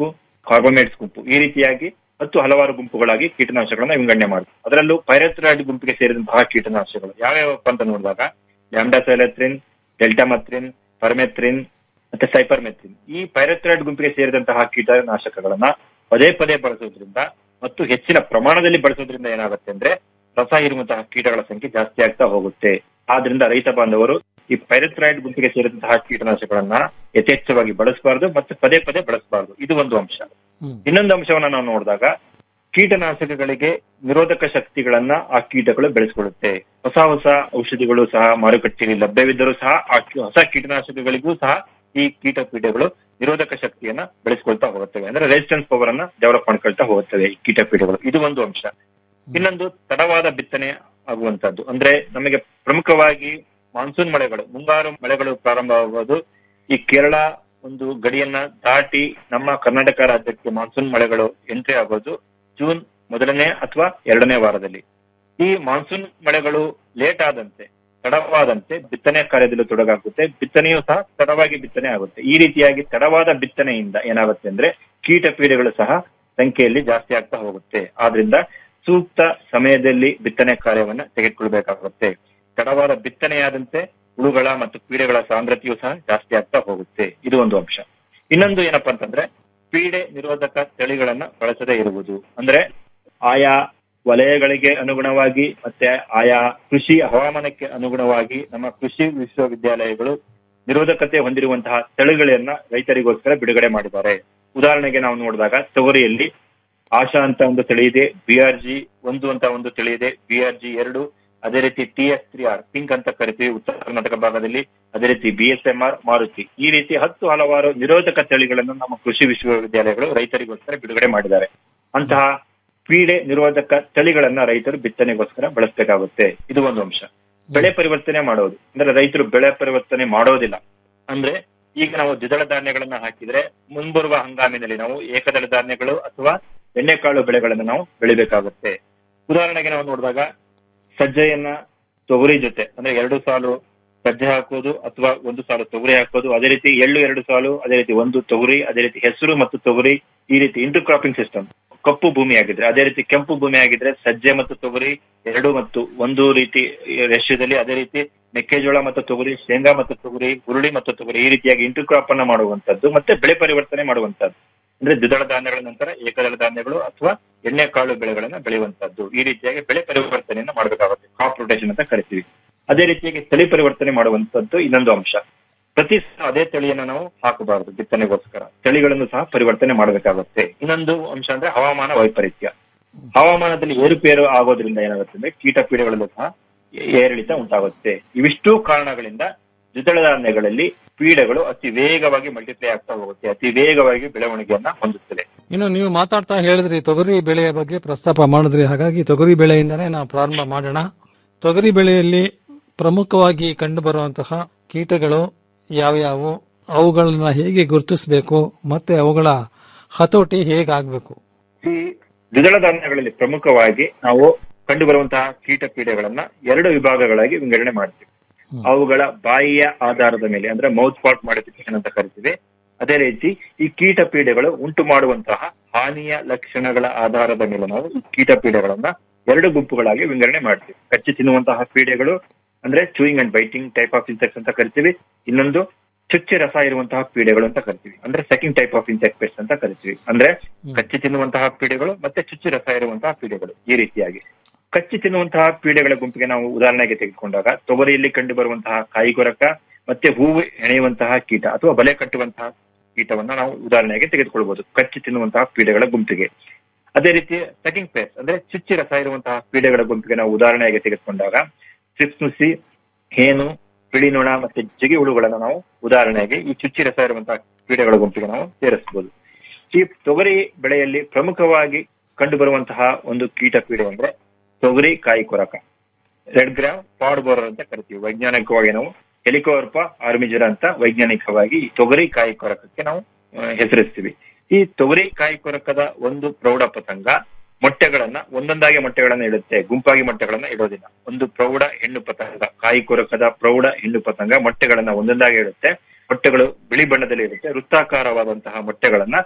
ಕಾರ್ಬೋಮೇಟ್ಸ್ ಗುಂಪು ಈ ರೀತಿಯಾಗಿ ಹತ್ತು ಹಲವಾರು ಗುಂಪುಗಳಾಗಿ ಕೀಟನಾಶಕಗಳನ್ನ ವಿಂಗಡಣೆ ಮಾಡುತ್ತೆ ಅದರಲ್ಲೂ ಪೈರಥ್ರಾಯ್ಡ್ ಗುಂಪಿಗೆ ಸೇರಿದಂತಹ ಕೀಟನಾಶಕಗಳು ಯಾವ್ಯಾವಪ್ಪ ಅಂತ ನೋಡಿದಾಗ ಲ್ಯಾಂಡಾಸೈಲತ್ರಿನ್ ಡೆಲ್ಟಾಮತ್ರಿನ್ ಪರ್ಮೆತ್ರಿನ್ ಮತ್ತೆ ಸೈಪರ್ಮೆತ್ರಿನ್ ಈ ಪೈರಥ್ರಾಯ್ಡ್ ಗುಂಪಿಗೆ ಸೇರಿದಂತಹ ಕೀಟನಾಶಕಗಳನ್ನ ಪದೇ ಪದೇ ಬಳಸೋದ್ರಿಂದ ಮತ್ತು ಹೆಚ್ಚಿನ ಪ್ರಮಾಣದಲ್ಲಿ ಬಳಸೋದ್ರಿಂದ ಏನಾಗುತ್ತೆ ಅಂದ್ರೆ ರಸ ಇರುವಂತಹ ಕೀಟಗಳ ಸಂಖ್ಯೆ ಜಾಸ್ತಿ ಆಗ್ತಾ ಹೋಗುತ್ತೆ ಆದ್ರಿಂದ ರೈತ ಬಾಂಧವರು ಈ ಪೈರಥ್ರಾಯ್ಡ್ ಗುಂಪಿಗೆ ಸೇರಿದಂತಹ ಕೀಟನಾಶಕಗಳನ್ನ ಯಥೇಚ್ಛವಾಗಿ ಬಳಸಬಾರದು ಮತ್ತು ಪದೇ ಪದೇ ಬಳಸಬಾರದು ಇದು ಒಂದು ಅಂಶ ಇನ್ನೊಂದು ಅಂಶವನ್ನ ನಾವು ನೋಡಿದಾಗ ಕೀಟನಾಶಕಗಳಿಗೆ ನಿರೋಧಕ ಶಕ್ತಿಗಳನ್ನ ಆ ಕೀಟಗಳು ಬೆಳೆಸಿಕೊಳ್ಳುತ್ತೆ ಹೊಸ ಹೊಸ ಔಷಧಿಗಳು ಸಹ ಮಾರುಕಟ್ಟೆಯಲ್ಲಿ ಲಭ್ಯವಿದ್ದರೂ ಸಹ ಆ ಕಿ- ಹೊಸ ಕೀಟನಾಶಕಗಳಿಗೂ ಸಹ ಈ ಕೀಟ ಪೀಡೆಗಳು ನಿರೋಧಕ ಶಕ್ತಿಯನ್ನ ಬೆಳೆಸ್ಕೊಳ್ತಾ ಹೋಗುತ್ತವೆ ಅಂದ್ರೆ ರೆಸಿಸ್ಟೆನ್ಸ್ ಪವರ್ ಅನ್ನ ಡೆವಲಪ್ ಮಾಡ್ಕೊಳ್ತಾ ಹೋಗುತ್ತವೆ ಈ ಕೀಟ ಪೀಡೆಗಳು ಇದು ಒಂದು ಅಂಶ ಇನ್ನೊಂದು ತಡವಾದ ಬಿತ್ತನೆ ಆಗುವಂತದ್ದು ಅಂದ್ರೆ ನಮಗೆ ಪ್ರಮುಖವಾಗಿ ಮಾನ್ಸೂನ್ ಮಳೆಗಳು ಮುಂಗಾರು ಮಳೆಗಳು ಪ್ರಾರಂಭವಾಗುವುದು ಈ ಕೇರಳ ಒಂದು ಗಡಿಯನ್ನ ದಾಟಿ ನಮ್ಮ ಕರ್ನಾಟಕ ರಾಜ್ಯಕ್ಕೆ ಮಾನ್ಸೂನ್ ಮಳೆಗಳು ಎಂಟ್ರಿ ಆಗೋದು ಜೂನ್ ಮೊದಲನೇ ಅಥವಾ ಎರಡನೇ ವಾರದಲ್ಲಿ ಈ ಮಾನ್ಸೂನ್ ಮಳೆಗಳು ಲೇಟ್ ಆದಂತೆ ತಡವಾದಂತೆ ಬಿತ್ತನೆ ಕಾರ್ಯದಲ್ಲಿ ತೊಡಗಾಗುತ್ತೆ ಬಿತ್ತನೆಯೂ ಸಹ ತಡವಾಗಿ ಬಿತ್ತನೆ ಆಗುತ್ತೆ ಈ ರೀತಿಯಾಗಿ ತಡವಾದ ಬಿತ್ತನೆಯಿಂದ ಏನಾಗುತ್ತೆ ಅಂದ್ರೆ ಕೀಟ ಪೀಡೆಗಳು ಸಹ ಸಂಖ್ಯೆಯಲ್ಲಿ ಜಾಸ್ತಿ ಆಗ್ತಾ ಹೋಗುತ್ತೆ ಆದ್ರಿಂದ ಸೂಕ್ತ ಸಮಯದಲ್ಲಿ ಬಿತ್ತನೆ ಕಾರ್ಯವನ್ನ ತೆಗೆದುಕೊಳ್ಬೇಕಾಗುತ್ತೆ ತಡವಾದ ಬಿತ್ತನೆಯಾದಂತೆ ಹುಳುಗಳ ಮತ್ತು ಪೀಡೆಗಳ ಸಾಂದ್ರತೆಯೂ ಸಹ ಜಾಸ್ತಿ ಆಗ್ತಾ ಹೋಗುತ್ತೆ ಇದು ಒಂದು ಅಂಶ ಇನ್ನೊಂದು ಏನಪ್ಪಾ ಅಂತಂದ್ರೆ ಪೀಡೆ ನಿರೋಧಕ ತಳಿಗಳನ್ನ ಬಳಸದೇ ಇರುವುದು ಅಂದ್ರೆ ಆಯಾ ವಲಯಗಳಿಗೆ ಅನುಗುಣವಾಗಿ ಮತ್ತೆ ಆಯಾ ಕೃಷಿ ಹವಾಮಾನಕ್ಕೆ ಅನುಗುಣವಾಗಿ ನಮ್ಮ ಕೃಷಿ ವಿಶ್ವವಿದ್ಯಾಲಯಗಳು ನಿರೋಧಕತೆ ಹೊಂದಿರುವಂತಹ ತಳಿಗಳನ್ನ ರೈತರಿಗೋಸ್ಕರ ಬಿಡುಗಡೆ ಮಾಡಿದ್ದಾರೆ ಉದಾಹರಣೆಗೆ ನಾವು ನೋಡಿದಾಗ ತೊಗರಿಯಲ್ಲಿ ಆಶಾ ಅಂತ ಒಂದು ತಳಿ ಇದೆ ಬಿ ಆರ್ ಜಿ ಒಂದು ಅಂತ ಒಂದು ತಳಿ ಇದೆ ಬಿ ಆರ್ ಜಿ ಎರಡು ಅದೇ ರೀತಿ T S three R pink ಅಂತ ಕರಿತೀವಿ ಉತ್ತರ ಕರ್ನಾಟಕ ಭಾಗದಲ್ಲಿ ಅದೇ ರೀತಿ B S M R Maruti ಈ ರೀತಿ ಹತ್ತು ಹಲವಾರು ನಿರೋಧಕ ತಳಿಗಳನ್ನು ನಮ್ಮ ಕೃಷಿ ವಿಶ್ವವಿದ್ಯಾಲಯಗಳು ರೈತರಿಗೋಸ್ಕರ ಬಿಡುಗಡೆ ಮಾಡಿದ್ದಾರೆ ಅಂತಹ ಪೀಡೆ ನಿರೋಧಕ ತಳಿಗಳನ್ನ ರೈತರು ಬಿತ್ತನೆಗೋಸ್ಕರ ಬಳಸಬೇಕಾಗುತ್ತೆ ಇದು ಒಂದು ಅಂಶ ಬೆಳೆ ಪರಿವರ್ತನೆ ಮಾಡೋದು ಅಂದ್ರೆ ರೈತರು ಬೆಳೆ ಪರಿವರ್ತನೆ ಮಾಡೋದಿಲ್ಲ ಅಂದ್ರೆ ಈಗ ನಾವು ದ್ವಿದಳ ಧಾನ್ಯಗಳನ್ನ ಹಾಕಿದ್ರೆ ಮುಂಬರುವ ಹಂಗಾಮಿನಲ್ಲಿ ನಾವು ಏಕದಳ ಧಾನ್ಯಗಳು ಅಥವಾ ಎಣ್ಣೆಕಾಳು ಬೆಳೆಗಳನ್ನ ನಾವು ಬೆಳಿಬೇಕಾಗುತ್ತೆ ಉದಾಹರಣೆಗೆ ನಾವು ನೋಡಿದಾಗ ಸಜ್ಜೆಯನ್ನ ತೊಗರಿ ಜೊತೆ ಅಂದ್ರೆ ಎರಡು ಸಾಲು ಸಜ್ಜೆ ಹಾಕೋದು ಅಥವಾ ಒಂದು ಸಾಲು ತೊಗರಿ ಹಾಕೋದು ಅದೇ ರೀತಿ ಎಳ್ಳು ಎರಡು ಸಾಲು ಅದೇ ರೀತಿ ಒಂದು ತೊಗರಿ ಅದೇ ರೀತಿ ಹೆಸರು ಮತ್ತು ತೊಗರಿ ಈ ರೀತಿ ಇಂಟರ್ ಕ್ರಾಪಿಂಗ್ ಸಿಸ್ಟಮ್ ಕಪ್ಪು ಭೂಮಿ ಆಗಿದ್ರೆ ಅದೇ ರೀತಿ ಕೆಂಪು ಭೂಮಿ ಆಗಿದ್ರೆ ಸಜ್ಜೆ ಮತ್ತು ತೊಗರಿ ಎರಡು ಮತ್ತು ಒಂದು ರೀತಿ ರೇಷ್ಯದಲ್ಲಿ ಅದೇ ರೀತಿ ಮೆಕ್ಕೆಜೋಳ ಮತ್ತು ತೊಗರಿ ಶೇಂಗಾ ಮತ್ತು ತೊಗರಿ ಹುರುಳಿ ಮತ್ತು ತೊಗರಿ ಈ ರೀತಿಯಾಗಿ ಇಂಟರ್ ಕ್ರಾಪ್ ಅನ್ನ ಮಾಡುವಂತದ್ದು ಮತ್ತೆ ಬೆಳೆ ಪರಿವರ್ತನೆ ಮಾಡುವಂತದ್ದು ಅಂದ್ರೆ ದ್ವಿದಳ ಧಾನ್ಯಗಳ ನಂತರ ಏಕದಳ ಧಾನ್ಯಗಳು ಅಥವಾ ಎಣ್ಣೆ ಕಾಳು ಬೆಳೆಗಳನ್ನ ಬೆಳೆಯುವಂತದ್ದು ಈ ರೀತಿಯಾಗಿ ಬೆಳೆ ಪರಿವರ್ತನೆಯನ್ನ ಮಾಡಬೇಕಾಗುತ್ತೆ ಕ್ರಾಪ್ ರೊಟೇಷನ್ ಅಂತ ಕರಿತೀವಿ ಅದೇ ರೀತಿಯಾಗಿ ತಳಿ ಪರಿವರ್ತನೆ ಮಾಡುವಂತದ್ದು ಇನ್ನೊಂದು ಅಂಶ ಪ್ರತಿ ಸಲ ಅದೇ ತಳಿಯನ್ನ ನಾವು ಹಾಕಬಾರದು ಬಿತ್ತನೆಗೋಸ್ಕರ ತಳಿಗಳನ್ನು ಸಹ ಪರಿವರ್ತನೆ ಮಾಡಬೇಕಾಗುತ್ತೆ ಇನ್ನೊಂದು ಅಂಶ ಅಂದ್ರೆ ಹವಾಮಾನ ವೈಪರೀತ್ಯ ಹವಾಮಾನದಲ್ಲಿ ಏರುಪೇರು ಆಗೋದ್ರಿಂದ ಏನಾಗುತ್ತೆ ಅಂದ್ರೆ ಕೀಟ ಪೀಡೆಗಳಲ್ಲೂ ಸಹ ಏರಿಳಿತ ಉಂಟಾಗುತ್ತೆ ಇವಿಷ್ಟು ಕಾರಣಗಳಿಂದ ದ್ವಿದಳ ಧಾನ್ಯಗಳಲ್ಲಿ ಪೀಡೆಗಳು ಅತಿ ವೇಗವಾಗಿ ಮಲ್ಟಿಪ್ಲೈ ಆಗ್ತಾ ಹೋಗುತ್ತೆ ಅತಿ ವೇಗವಾಗಿ ಬೆಳವಣಿಗೆಯನ್ನ ಹೊಂದುತ್ತದೆ ಇನ್ನು ನೀವು ಮಾತಾಡ್ತಾ ಹೇಳಿದ್ರಿ ತೊಗರಿ ಬೆಳೆಯ ಬಗ್ಗೆ ಪ್ರಸ್ತಾಪ ಮಾಡಿದ್ರಿ ಹಾಗಾಗಿ ತೊಗರಿ ಬೆಳೆಯಿಂದನೇ ನಾವು ಪ್ರಾರಂಭ ಮಾಡೋಣ ತೊಗರಿ ಬೆಳೆಯಲ್ಲಿ ಪ್ರಮುಖವಾಗಿ ಕಂಡು ಬರುವಂತಹ ಕೀಟಗಳು ಯಾವ್ಯಾವು ಅವುಗಳನ್ನ ಹೇಗೆ ಗುರುತಿಸಬೇಕು ಮತ್ತೆ ಅವುಗಳ ಹತೋಟಿ ಹೇಗಾಗಬೇಕು ಈ ದ್ವಿದಳ ಧಾನ್ಯಗಳಲ್ಲಿ ಪ್ರಮುಖವಾಗಿ ನಾವು ಕಂಡು ಬರುವಂತಹ ಕೀಟ ಪೀಡೆಗಳನ್ನ ಎರಡು ವಿಭಾಗಗಳಾಗಿ ವಿಂಗಡಣೆ ಮಾಡ್ತೀವಿ ಅವುಗಳ ಬಾಯಿಯ ಆಧಾರದ ಮೇಲೆ ಅಂದ್ರೆ ಮೌತ್ ಪಾಟ್ ಮಾಡಿಫಿಕೇಶನ್ ಅಂತ ಕರಿತೀವಿ ಅದೇ ರೀತಿ ಈ ಕೀಟ ಪೀಡೆಗಳು ಉಂಟು ಮಾಡುವಂತಹ ಹಾನಿಯ ಲಕ್ಷಣಗಳ ಆಧಾರದ ಮೇಲೆ ನಾವು ಈ ಕೀಟ ಪೀಡೆಗಳನ್ನ ಎರಡು ಗುಂಪುಗಳಾಗಿ ವಿಂಗಡಣೆ ಮಾಡ್ತೀವಿ ಕಚ್ಚಿ ತಿನ್ನುವಂತಹ ಪೀಡೆಗಳು ಅಂದ್ರೆ chewing and biting type of insects ಅಂತ ಕರಿತೀವಿ ಇನ್ನೊಂದು ಚುಚ್ಚಿ ರಸ ಇರುವಂತಹ ಪೀಡೆಗಳು ಅಂತ ಕರಿತೀವಿ ಅಂದ್ರೆ second type of insect pest ಅಂತ ಕರಿತೀವಿ ಅಂದ್ರೆ ಕಚ್ಚಿ ತಿನ್ನುವಂತಹ ಪೀಡೆಗಳು ಮತ್ತೆ ಚುಚ್ಚಿ ರಸ ಇರುವಂತಹ ಪೀಡೆಗಳು ಈ ರೀತಿಯಾಗಿ ಕಚ್ಚಿ ತಿನ್ನುವಂತಹ ಪೀಡೆಗಳ ಗುಂಪಿಗೆ ನಾವು ಉದಾಹರಣೆಗೆ ತೆಗೆದುಕೊಂಡಾಗ ತೊಗರಿಯಲ್ಲಿ ಕಂಡು ಬರುವಂತಹ ಕಾಯಿಗೊರಕ ಮತ್ತೆ ಹೂವು ಹೆಣೆಯುವಂತಹ ಕೀಟ ಅಥವಾ ಬಲೆ ಕಟ್ಟುವಂತಹ ಕೀಟವನ್ನ ನಾವು ಉದಾಹರಣೆಗೆ ತೆಗೆದುಕೊಳ್ಬಹುದು ಕಚ್ಚಿ ತಿನ್ನುವಂತಹ ಪೀಡೆಗಳ ಗುಂಪಿಗೆ ಅದೇ ರೀತಿ ಸೆಕೆಂಡ್ ಪೇಸ್ ಅಂದ್ರೆ ಚುಚ್ಚಿ ರಸ ಇರುವಂತಹ ಪೀಡೆಗಳ ಗುಂಪಿಗೆ ನಾವು ಉದಾಹರಣೆಗೆ ತೆಗೆದುಕೊಂಡಾಗ ಸ್ಟ್ರಿಪ್ಸ್ ನುಸಿ ಹೇನು ಬಿಳಿ ನೊಣ ಮತ್ತೆ ಜಿಗಿ ಹುಳುಗಳನ್ನ ನಾವು ಉದಾಹರಣೆಗೆ ಈ ಚುಚ್ಚಿ ರಸ ಇರುವಂತಹ ಪೀಡೆಗಳ ಗುಂಪಿಗೆ ನಾವು ಸೇರಿಸಬಹುದು ಈ ತೊಗರಿ ಬೆಳೆಯಲ್ಲಿ ಪ್ರಮುಖವಾಗಿ ಕಂಡು ಬರುವಂತಹ ಒಂದು ಕೀಟ ಪೀಡೆ ಅಂದ್ರೆ ತೊಗರಿ ಕಾಯಿ ಕೊರಕ ರೆಡ್ ಗ್ರಾಮ್ ಪಾಡ್ ಬೋರರ್ ಅಂತ ಕರಿತೀವಿ ವೈಜ್ಞಾನಿಕವಾಗಿ ನಾವು ಹೆಲಿಕೋರ್ಪ ಆರ್ಮಿಜರ ಅಂತ ವೈಜ್ಞಾನಿಕವಾಗಿ ಈ ತೊಗರಿ ಕಾಯಿ ಕೊರಕಕ್ಕೆ ನಾವು ಆ, ಹೆಸರಿಸ್ತೀವಿ ಈ ತೊಗರಿ ಕಾಯಿ ಕೊರಕದ ಒಂದು ಪ್ರೌಢ ಪತಂಗ ಮೊಟ್ಟೆಗಳನ್ನ ಒಂದೊಂದಾಗಿ ಮೊಟ್ಟೆಗಳನ್ನ ಇಡುತ್ತೆ ಗುಂಪಾಗಿ ಮೊಟ್ಟೆಗಳನ್ನ ಇಡೋದಿಲ್ಲ ಒಂದು ಪ್ರೌಢ ಹೆಣ್ಣು ಪತಂಗ ಕಾಯಿ ಕೊರಕದ ಪ್ರೌಢ ಹೆಣ್ಣು ಪತಂಗ ಮೊಟ್ಟೆಗಳನ್ನ ಒಂದೊಂದಾಗಿ ಇಡುತ್ತೆ ಮೊಟ್ಟೆಗಳು ಬಿಳಿ ಬಣ್ಣದಲ್ಲಿ ಇರುತ್ತೆ ವೃತ್ತಾಕಾರವಾದಂತಹ ಮೊಟ್ಟೆಗಳನ್ನ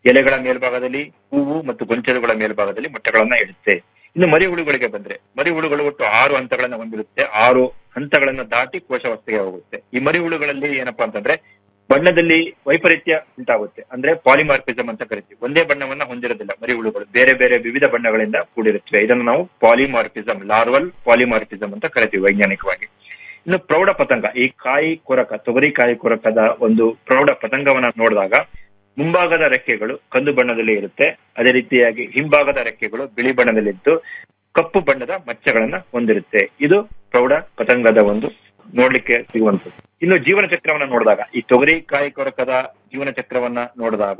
ಎಲೆಗಳ ಮೇಲ್ಭಾಗದಲ್ಲಿ ಹೂವು ಮತ್ತು ಗೊಂಚಲುಗಳ ಮೇಲ್ಭಾಗದಲ್ಲಿ ಮೊಟ್ಟೆಗಳನ್ನ ಇಡುತ್ತೆ ಇನ್ನು ಮರಿ ಹುಳುಗಳಿಗೆ ಬಂದ್ರೆ ಮರಿ ಹುಳುಗಳು ಒಟ್ಟು ಆರು ಹಂತಗಳನ್ನ ಹೊಂದಿರುತ್ತೆ ಆರು ಹಂತಗಳನ್ನ ದಾಟಿ ಕೋಶವಸ್ಥೆಗೆ ಹೋಗುತ್ತೆ ಈ ಮರಿ ಹುಳುಗಳಲ್ಲಿ ಏನಪ್ಪಾ ಅಂತಂದ್ರೆ ಬಣ್ಣದಲ್ಲಿ ವೈಪರೀತ್ಯ ಉಂಟಾಗುತ್ತೆ ಅಂದ್ರೆ ಪಾಲಿಮಾರ್ಫಿಸಮ್ ಅಂತ ಕರಿತೀವಿ ಒಂದೇ ಬಣ್ಣವನ್ನ ಹೊಂದಿರೋದಿಲ್ಲ ಮರಿ ಹುಳುಗಳು ಬೇರೆ ಬೇರೆ ವಿವಿಧ ಬಣ್ಣಗಳಿಂದ ಕೂಡಿರುತ್ತವೆ ಇದನ್ನು ನಾವು ಪಾಲಿಮಾರ್ಫಿಸಮ್ ಲಾರ್ವಲ್ ಪಾಲಿಮಾರ್ಫಿಸಮ್ ಅಂತ ಕರಿತೀವಿ ವೈಜ್ಞಾನಿಕವಾಗಿ ಇನ್ನು ಪ್ರೌಢ ಪತಂಗ ಈ ಕಾಯಿ ಕೊರಕ ತೊಗರಿ ಕಾಯಿ ಕೊರಕದ ಒಂದು ಪ್ರೌಢ ಪತಂಗವನ್ನ ನೋಡಿದಾಗ ಮುಂಭಾಗದ ರೆಕ್ಕೆಗಳು ಕಂದು ಬಣ್ಣದಲ್ಲಿ ಇರುತ್ತೆ ಅದೇ ರೀತಿಯಾಗಿ ಹಿಂಭಾಗದ ರೆಕ್ಕೆಗಳು ಬಿಳಿ ಬಣ್ಣದಲ್ಲಿದ್ದು ಕಪ್ಪು ಬಣ್ಣದ ಮಚ್ಚೆಗಳನ್ನ ಹೊಂದಿರುತ್ತೆ ಇದು ಪ್ರೌಢ ಪತಂಗದ ಒಂದು ನೋಡ್ಲಿಕ್ಕೆ ಸಿಗುವಂತದ್ದು ಇನ್ನು ಜೀವನ ಚಕ್ರವನ್ನ ನೋಡಿದಾಗ ಈ ತೊಗರಿ ಕಾಯಿ ಕೊರಕದ ಜೀವನ ಚಕ್ರವನ್ನ ನೋಡಿದಾಗ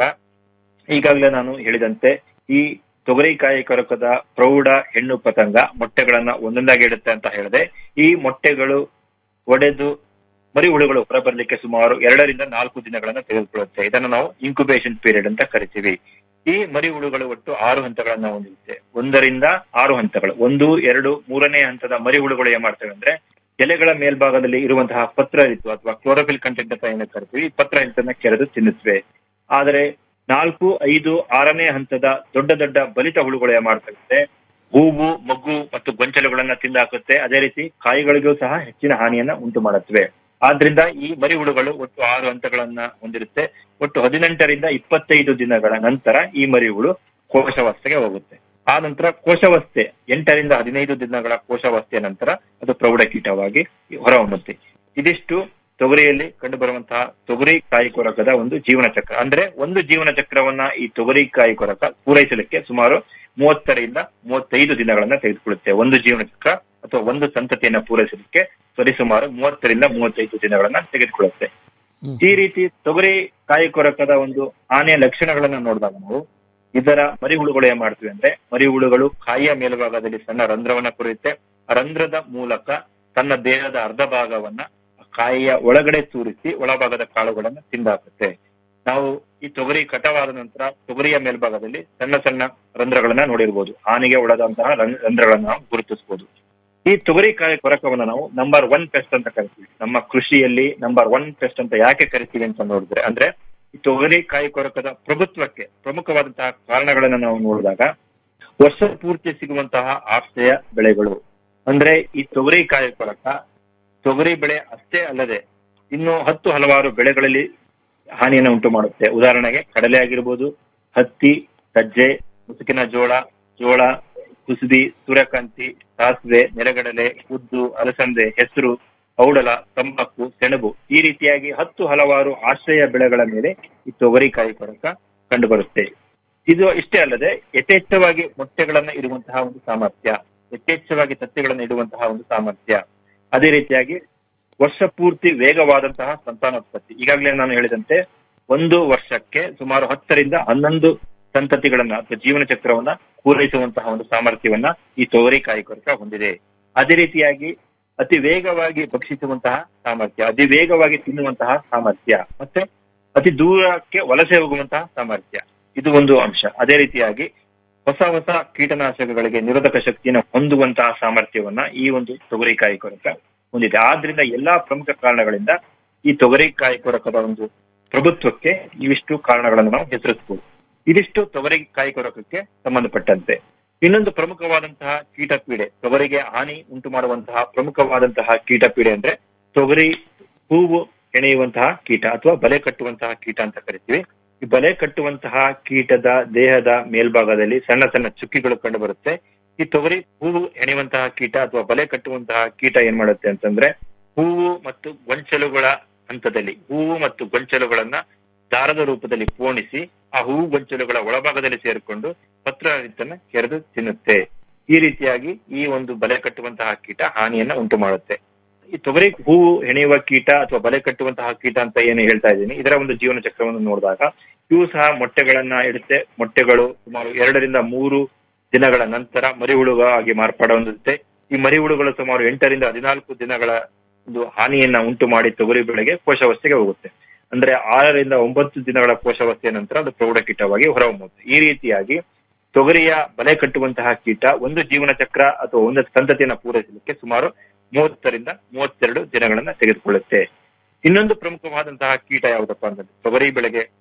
ಈಗಾಗಲೇ ನಾನು ಹೇಳಿದಂತೆ ಈ ತೊಗರಿ ಕಾಯಿ ಕೊರಕದ ಪ್ರೌಢ ಹೆಣ್ಣು ಪತಂಗ ಮೊಟ್ಟೆಗಳನ್ನ ಒಂದೊಂದಾಗಿ ಇಡುತ್ತೆ ಅಂತ ಹೇಳಿದೆ ಈ ಮೊಟ್ಟೆಗಳು ಒಡೆದು ಮರಿ ಹುಳುಗಳು ಹೊರಬರ್ಲಿಕ್ಕೆ ಸುಮಾರು ಎರಡರಿಂದ ನಾಲ್ಕು ದಿನಗಳನ್ನ ತೆಗೆದುಕೊಳ್ಳುತ್ತೆ ಇದನ್ನು ನಾವು ಇನ್ಕ್ಯುಬೇಷನ್ ಪೀರಿಯಡ್ ಅಂತ ಕರಿತೀವಿ ಈ ಮರಿ ಹುಳುಗಳು ಒಟ್ಟು ಆರು ಹಂತಗಳನ್ನ ಹೊಂದಿರುತ್ತೆ ಒಂದರಿಂದ ಆರು ಹಂತಗಳು ಒಂದು ಎರಡು ಮೂರನೇ ಹಂತದ ಮರಿ ಹುಳುಗಳು ಏನ್ ಮಾಡ್ತವೆ ಅಂದ್ರೆ ಎಲೆಗಳ ಮೇಲ್ಭಾಗದಲ್ಲಿ ಇರುವಂತಹ ಪತ್ರ ರಿತು ಅಥವಾ ಕ್ಲೋರೋಫಿಲ್ ಕಂಟೆಂಟ್ ಅಂತ ಏನು ಕರಿತೀವಿ ಈ ಪತ್ರ ಹಿತನ್ನ ಕೆರೆದು ತಿನ್ನುತ್ತವೆ ಆದರೆ ನಾಲ್ಕು ಐದು ಆರನೇ ಹಂತದ ದೊಡ್ಡ ದೊಡ್ಡ ಬಲಿತ ಹುಳುಗಳು ಏನ್ ಮಾಡ್ತವೆ ಅಂದ್ರೆ ಹೂವು ಮಗ್ಗು ಮತ್ತು ಗೊಂಚಲುಗಳನ್ನ ತಿಂದಾಕುತ್ತೆ ಅದೇ ರೀತಿ ಕಾಯಿಗಳಿಗೂ ಸಹ ಹೆಚ್ಚಿನ ಹಾನಿಯನ್ನ ಉಂಟು ಮಾಡುತ್ತವೆ ಆದ್ರಿಂದ ಈ ಮರಿ ಹುಳುಗಳು ಒಟ್ಟು ಆರು ಹಂತಗಳನ್ನ ಹೊಂದಿರುತ್ತೆ ಒಟ್ಟು ಹದಿನೆಂಟರಿಂದ ಇಪ್ಪತ್ತೈದು ದಿನಗಳ ನಂತರ ಈ ಮರಿ ಹುಳು ಕೋಶಾವಸ್ಥೆಗೆ ಹೋಗುತ್ತೆ ಆ ನಂತರ ಕೋಶಾವಸ್ಥೆ ಎಂಟರಿಂದ ಹದಿನೈದು ದಿನಗಳ ಕೋಶಾವಸ್ಥೆಯ ನಂತರ ಅದು ಪ್ರೌಢ ಕೀಟವಾಗಿ ಹೊರಹೊಮ್ಮುತ್ತೆ ಇದಿಷ್ಟು ತೊಗರಿಯಲ್ಲಿ ಕಂಡು ಬರುವಂತಹ ತೊಗರಿ ಕಾಯಿ ಕೊರಕದ ಒಂದು ಜೀವನ ಚಕ್ರ ಅಂದ್ರೆ ಒಂದು ಜೀವನ ಚಕ್ರವನ್ನ ಈ ತೊಗರಿ ಕಾಯಿ ಕೊರಕ ಪೂರೈಸಲಿಕ್ಕೆ ಸುಮಾರು ಮೂವತ್ತರಿಂದ ಮೂವತ್ತೈದು ದಿನಗಳನ್ನ ತೆಗೆದುಕೊಳ್ಳುತ್ತೆ ಒಂದು ಜೀವನ ಚಕ್ರ ಅಥವಾ ಒಂದು ಸಂತತಿಯನ್ನ ಪೂರೈಸಲಿಕ್ಕೆ ಸರಿಸುಮಾರು ಮೂವತ್ತರಿಂದ ಮೂವತ್ತೈದು ದಿನಗಳನ್ನ ತೆಗೆದುಕೊಳ್ಳುತ್ತೆ ಈ ರೀತಿ ತೊಗರಿ ಕಾಯಿ ಕೊರಕದ ಒಂದು ಆನೆಯ ಲಕ್ಷಣಗಳನ್ನ ನೋಡಿದಾಗ ನಾವು ಇದರ ಮರಿ ಹುಳುಗಳು ಏನ್ ಮಾಡ್ತವೆ ಅಂದ್ರೆ ಮರಿ ಹುಳುಗಳು ಕಾಯಿಯ ಮೇಲ್ಭಾಗದಲ್ಲಿ ಸಣ್ಣ ರಂಧ್ರವನ್ನ ಕೊರೆಯುತ್ತೆ ಆ ರಂಧ್ರದ ಮೂಲಕ ತನ್ನ ದೇಹದ ಅರ್ಧ ಭಾಗವನ್ನ ಕಾಯಿಯ ಒಳಗಡೆ ತೂರಿಸಿ ಒಳಭಾಗದ ಕಾಳುಗಳನ್ನ ತಿಂದಾಕುತ್ತೆ ನಾವು ಈ ತೊಗರಿ ಕಟವಾದ ನಂತರ ತೊಗರಿಯ ಮೇಲ್ಭಾಗದಲ್ಲಿ ಸಣ್ಣ ಸಣ್ಣ ರಂಧ್ರಗಳನ್ನ ನೋಡಿರ್ಬೋದು ಆನೆಗೆ ಒಳದಂತಹ ರಂ- ರಂಧ್ರಗಳನ್ನ ನಾವು ಗುರುತಿಸಬಹುದು ಈ ತೊಗರಿ ಕಾಯಿ ಕೊರಕವನ್ನ ನಾವು ನಂಬರ್ ಒನ್ ಪೆಸ್ಟ್ ಅಂತ ಕರಿತೀವಿ ನಮ್ಮ ಕೃಷಿಯಲ್ಲಿ ನಂಬರ್ ಒನ್ ಪೆಸ್ಟ್ ಅಂತ ಯಾಕೆ ಕರಿತೀವಿ ಅಂತ ನೋಡಿದ್ರೆ ಅಂದ್ರೆ ಈ ತೊಗರಿ ಕಾಯಿ ಕೊರಕದ ಪ್ರಭುತ್ವಕ್ಕೆ ಪ್ರಮುಖವಾದಂತಹ ಕಾರಣಗಳನ್ನ ನಾವು ನೋಡಿದಾಗ ವರ್ಷ ಪೂರ್ತಿ ಸಿಗುವಂತಹ ಆಶ್ರಯ ಬೆಳೆಗಳು ಅಂದ್ರೆ ಈ ತೊಗರಿ ಕಾಯಿ ಕೊರಕ ತೊಗರಿ ಬೆಳೆ ಅಷ್ಟೇ ಅಲ್ಲದೆ ಇನ್ನು ಹತ್ತು ಹಲವಾರು ಬೆಳೆಗಳಲ್ಲಿ ಹಾನಿಯನ್ನು ಉಂಟು ಮಾಡುತ್ತೆ ಉದಾಹರಣೆಗೆ ಕಡಲೆ ಆಗಿರ್ಬೋದು ಹತ್ತಿ ಸಜ್ಜೆ ಮುಸುಕಿನ ಜೋಳ ಜೋಳ ಕುಸುಬಿ ಸೂರ್ಯಕಾಂತಿ ಸಾಸಿವೆ ನೆಲಗಡಲೆ ಉದ್ದು ಅಲಸಂದೆ ಹೆಸರು ಔಡಲ ತಂಬಾಕು ಸೆಣಬು ಈ ರೀತಿಯಾಗಿ ಹತ್ತು ಹಲವಾರು ಆಶ್ರಯ ಬೆಳೆಗಳ ಮೇಲೆ ಈ ತೊಗರಿ ಕಾಯಿ ಕೊರಕ ಕಂಡು ಬರುತ್ತೆ ಇದು ಇಷ್ಟೇ ಅಲ್ಲದೆ ಯಥೇಚ್ಛವಾಗಿ ಮೊಟ್ಟೆಗಳನ್ನ ಇಡುವಂತಹ ಒಂದು ಸಾಮರ್ಥ್ಯ ಯಥೇಚ್ಛವಾಗಿ ತತ್ತೆಗಳನ್ನ ಇಡುವಂತಹ ಒಂದು ಸಾಮರ್ಥ್ಯ ಅದೇ ರೀತಿಯಾಗಿ ವರ್ಷ ಪೂರ್ತಿ ವೇಗವಾದಂತಹ ಸಂತಾನೋತ್ಪತ್ತಿ ಈಗಾಗಲೇ ನಾನು ಹೇಳಿದಂತೆ ಒಂದು ವರ್ಷಕ್ಕೆ ಸುಮಾರು ಹತ್ತರಿಂದ ಹನ್ನೊಂದು ಸಂತತಿಗಳನ್ನ ಅಥವಾ ಜೀವನ ಚಕ್ರವನ್ನ ಪೂರೈಸುವಂತಹ ಒಂದು ಸಾಮರ್ಥ್ಯವನ್ನ ಈ ತೊಗರಿ ಕಾಯಿ ಕೊರಕ ಹೊಂದಿದೆ ಅದೇ ರೀತಿಯಾಗಿ ಅತಿ ವೇಗವಾಗಿ ಭಕ್ಷಿಸುವಂತಹ ಸಾಮರ್ಥ್ಯ ಅತಿ ವೇಗವಾಗಿ ತಿನ್ನುವಂತಹ ಸಾಮರ್ಥ್ಯ ಮತ್ತೆ ಅತಿ ದೂರಕ್ಕೆ ವಲಸೆ ಹೋಗುವಂತಹ ಸಾಮರ್ಥ್ಯ ಇದು ಒಂದು ಅಂಶ ಅದೇ ರೀತಿಯಾಗಿ ಹೊಸ ಹೊಸ ಕೀಟನಾಶಕಗಳಿಗೆ ನಿರೋಧಕ ಶಕ್ತಿಯನ್ನು ಹೊಂದುವಂತಹ ಸಾಮರ್ಥ್ಯವನ್ನ ಈ ಒಂದು ತೊಗರಿಕಾಯಿ ಕೊರಕ ಹೊಂದಿದೆ ಆದ್ರಿಂದ ಎಲ್ಲಾ ಪ್ರಮುಖ ಕಾರಣಗಳಿಂದ ಈ ತೊಗರಿಕಾಯಿ ಕೊರಕದ ಒಂದು ಪ್ರಭುತ್ವಕ್ಕೆ ಇವಿಷ್ಟು ಕಾರಣಗಳನ್ನು ನಾವು ಹೆಸರಿಸಬಹುದು ಇದಿಷ್ಟು ತೊಗರಿಕಾಯಿ ಕೊರಕಕ್ಕೆ ಸಂಬಂಧಪಟ್ಟಂತೆ ಇನ್ನೊಂದು ಪ್ರಮುಖವಾದಂತಹ ಕೀಟ ಪೀಡೆ ತೊಗರಿಗೆ ಹಾನಿ ಉಂಟು ಮಾಡುವಂತಹ ಪ್ರಮುಖವಾದಂತಹ ಕೀಟ ಪೀಡೆ ಅಂದ್ರೆ ತೊಗರಿ ಹೂವು ಹೆಣೆಯುವಂತಹ ಕೀಟ ಅಥವಾ ಬಲೆ ಕಟ್ಟುವಂತಹ ಕೀಟ ಅಂತ ಕರಿತೀವಿ ಈ ಬಲೆ ಕಟ್ಟುವಂತಹ ಕೀಟದ ದೇಹದ ಮೇಲ್ಭಾಗದಲ್ಲಿ ಸಣ್ಣ ಸಣ್ಣ ಚುಕ್ಕಿಗಳು ಕಂಡು ಬರುತ್ತೆ ಈ ತೊಗರಿ ಹೂವು ಹೆಣೆಯುವಂತಹ ಕೀಟ ಅಥವಾ ಬಲೆ ಕಟ್ಟುವಂತಹ ಕೀಟ ಏನ್ ಮಾಡುತ್ತೆ ಅಂತಂದ್ರೆ ಹೂವು ಮತ್ತು ಗೊಂಚಲುಗಳ ಹಂತದಲ್ಲಿ ಹೂವು ಮತ್ತು ಗೊಂಚಲುಗಳನ್ನ ದಾರದ ರೂಪದಲ್ಲಿ ಪೋಣಿಸಿ ಆ ಹೂವು ಗೊಂಚಲುಗಳ ಒಳಭಾಗದಲ್ಲಿ ಸೇರಿಕೊಂಡು ಪತ್ರರಿತನ್ನ ಕೆರೆದು ತಿನ್ನುತ್ತೆ ಈ ರೀತಿಯಾಗಿ ಈ ಒಂದು ಬಲೆ ಕಟ್ಟುವಂತಹ ಕೀಟ ಹಾನಿಯನ್ನ ಉಂಟು ಮಾಡುತ್ತೆ ಈ ತೊಗರಿ ಹೂವು ಹೆಣೆಯುವ ಕೀಟ ಅಥವಾ ಬಲೆ ಕಟ್ಟುವಂತಹ ಕೀಟ ಅಂತ ಏನು ಹೇಳ್ತಾ ಇದ್ದೀನಿ ಇದರ ಒಂದು ಜೀವನ ಚಕ್ರವನ್ನು ನೋಡಿದಾಗ ಇವು ಸಹ ಮೊಟ್ಟೆಗಳನ್ನ ಇಡುತ್ತೆ ಮೊಟ್ಟೆಗಳು ಸುಮಾರು ಎರಡರಿಂದ ಮೂರು ದಿನಗಳ ನಂತರ ಮರಿಹುಳುಗಾಗಿ ಮಾರ್ಪಾಡ ಹೊಂದುತ್ತೆ ಈ ಮರಿಹುಳುಗಳು ಸುಮಾರು ಎಂಟರಿಂದ ಹದಿನಾಲ್ಕು ದಿನಗಳ ಒಂದು ಹಾನಿಯನ್ನ ಉಂಟು ಮಾಡಿ ತೊಗರಿ ಬೆಳೆಗೆ ಕೋಶಾವಸ್ಥೆಗೆ ಹೋಗುತ್ತೆ ಅಂದ್ರೆ ಆರರಿಂದ ಒಂಬತ್ತು ದಿನಗಳ ಕೋಶಾವಸ್ಥೆಯ ನಂತರ ಅದು ಪ್ರೌಢ ಕೀಟವಾಗಿ ಹೊರಹೊಮ್ಮುತ್ತೆ ಈ ರೀತಿಯಾಗಿ ತೊಗರಿಯ ಬಲೆ ಕಟ್ಟುವಂತಹ ಕೀಟ ಒಂದು ಜೀವನ ಚಕ್ರ ಅಥವಾ ಒಂದು ಸಂತತಿಯನ್ನ ಪೂರೈಸಲಿಕ್ಕೆ ಸುಮಾರು ಮೂವತ್ತರಿಂದ ಮೂವತ್ತೆರಡು ದಿನಗಳನ್ನ ತೆಗೆದುಕೊಳ್ಳುತ್ತೆ ಇನ್ನೊಂದು ಪ್ರಮುಖವಾದಂತಹ ಕೀಟ ಯಾವುದಪ್ಪ ಅಂತಂದ್ರೆ ತೊಗರಿ ಬೆಳೆಗೆ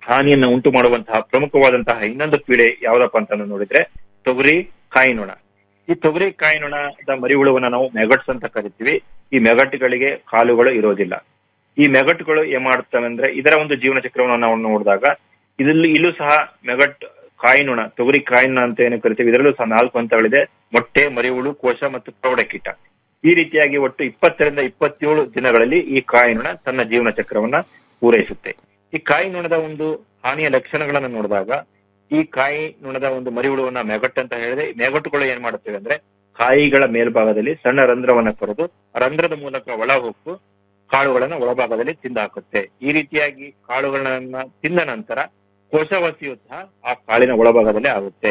ಹಾನಿಯನ್ನ ಉಂಟು ಮಾಡುವಂತಹ ಪ್ರಮುಖವಾದಂತಹ ಇನ್ನೊಂದು ಪೀಡೆ ಯಾವ್ದಪ್ಪ ಅಂತ ನೋಡಿದ್ರೆ ತೊಗರಿ ಕಾಯಿನೊಣ ಈ ತೊಗರಿ ಕಾಯಿನೊಣದ ಮರಿಹುಳುವನ್ನ ನಾವು ಮೆಗಟ್ಸ್ ಅಂತ ಕರಿತೀವಿ ಈ ಮೆಗಟ್ಗಳಿಗೆ ಕಾಲುಗಳು ಇರೋದಿಲ್ಲ ಈ ಮೆಗಟ್ಗಳು ಏನ್ ಮಾಡ್ತವೆ ಅಂದ್ರೆ ಇದರ ಒಂದು ಜೀವನ ಚಕ್ರವನ್ನು ನಾವು ನೋಡಿದಾಗ ಇದರಲ್ಲಿ ಇಲ್ಲೂ ಸಹ ಮೆಗಟ್ ಕಾಯಿನೊಣ ತೊಗರಿ ಕಾಯಿನೊಣ ಅಂತ ಏನು ಕರಿತೀವಿ ಇದರಲ್ಲೂ ಸಹ ನಾಲ್ಕು ಹಂತಗಳಿದೆ ಮೊಟ್ಟೆ ಮರಿಹುಳು ಕೋಶ ಮತ್ತು ಪ್ರೌಢಕೀಟ ಈ ರೀತಿಯಾಗಿ ಒಟ್ಟು ಇಪ್ಪತ್ತರಿಂದ ಇಪ್ಪತ್ತೇಳು ದಿನಗಳಲ್ಲಿ ಈ ಕಾಯಿನೊಣ ತನ್ನ ಜೀವನ ಚಕ್ರವನ್ನ ಪೂರೈಸುತ್ತೆ ಈ ಕಾಯಿನೊಣದ ಒಂದು ಹಾನಿಯ ಲಕ್ಷಣಗಳನ್ನ ನೋಡಿದಾಗ ಈ ಕಾಯಿ ನುಣದ ಒಂದು ಮರಿಹುಳುವನ್ನ ಮೆಗಟ್ ಅಂತ ಹೇಳಿದ್ರೆ ಈ ಮೆಗಟ್ಟುಗಳು ಏನ್ ಮಾಡುತ್ತವೆ ಅಂದ್ರೆ ಕಾಯಿಗಳ ಮೇಲ್ಭಾಗದಲ್ಲಿ ಸಣ್ಣ ರಂಧ್ರವನ್ನ ಕೊರೆದು ಆ ರಂಧ್ರದ ಮೂಲಕ ಒಳ ಹೊಕ್ಕು ಕಾಳುಗಳನ್ನ ಒಳಭಾಗದಲ್ಲಿ ತಿಂದು ಹಾಕುತ್ತೆ ಈ ರೀತಿಯಾಗಿ ಕಾಳುಗಳನ್ನ ತಿಂದ ನಂತರ ಕೋಶವಾಸಿಯು ಸಹ ಆ ಕಾಳಿನ ಒಳಭಾಗದಲ್ಲಿ ಆಗುತ್ತೆ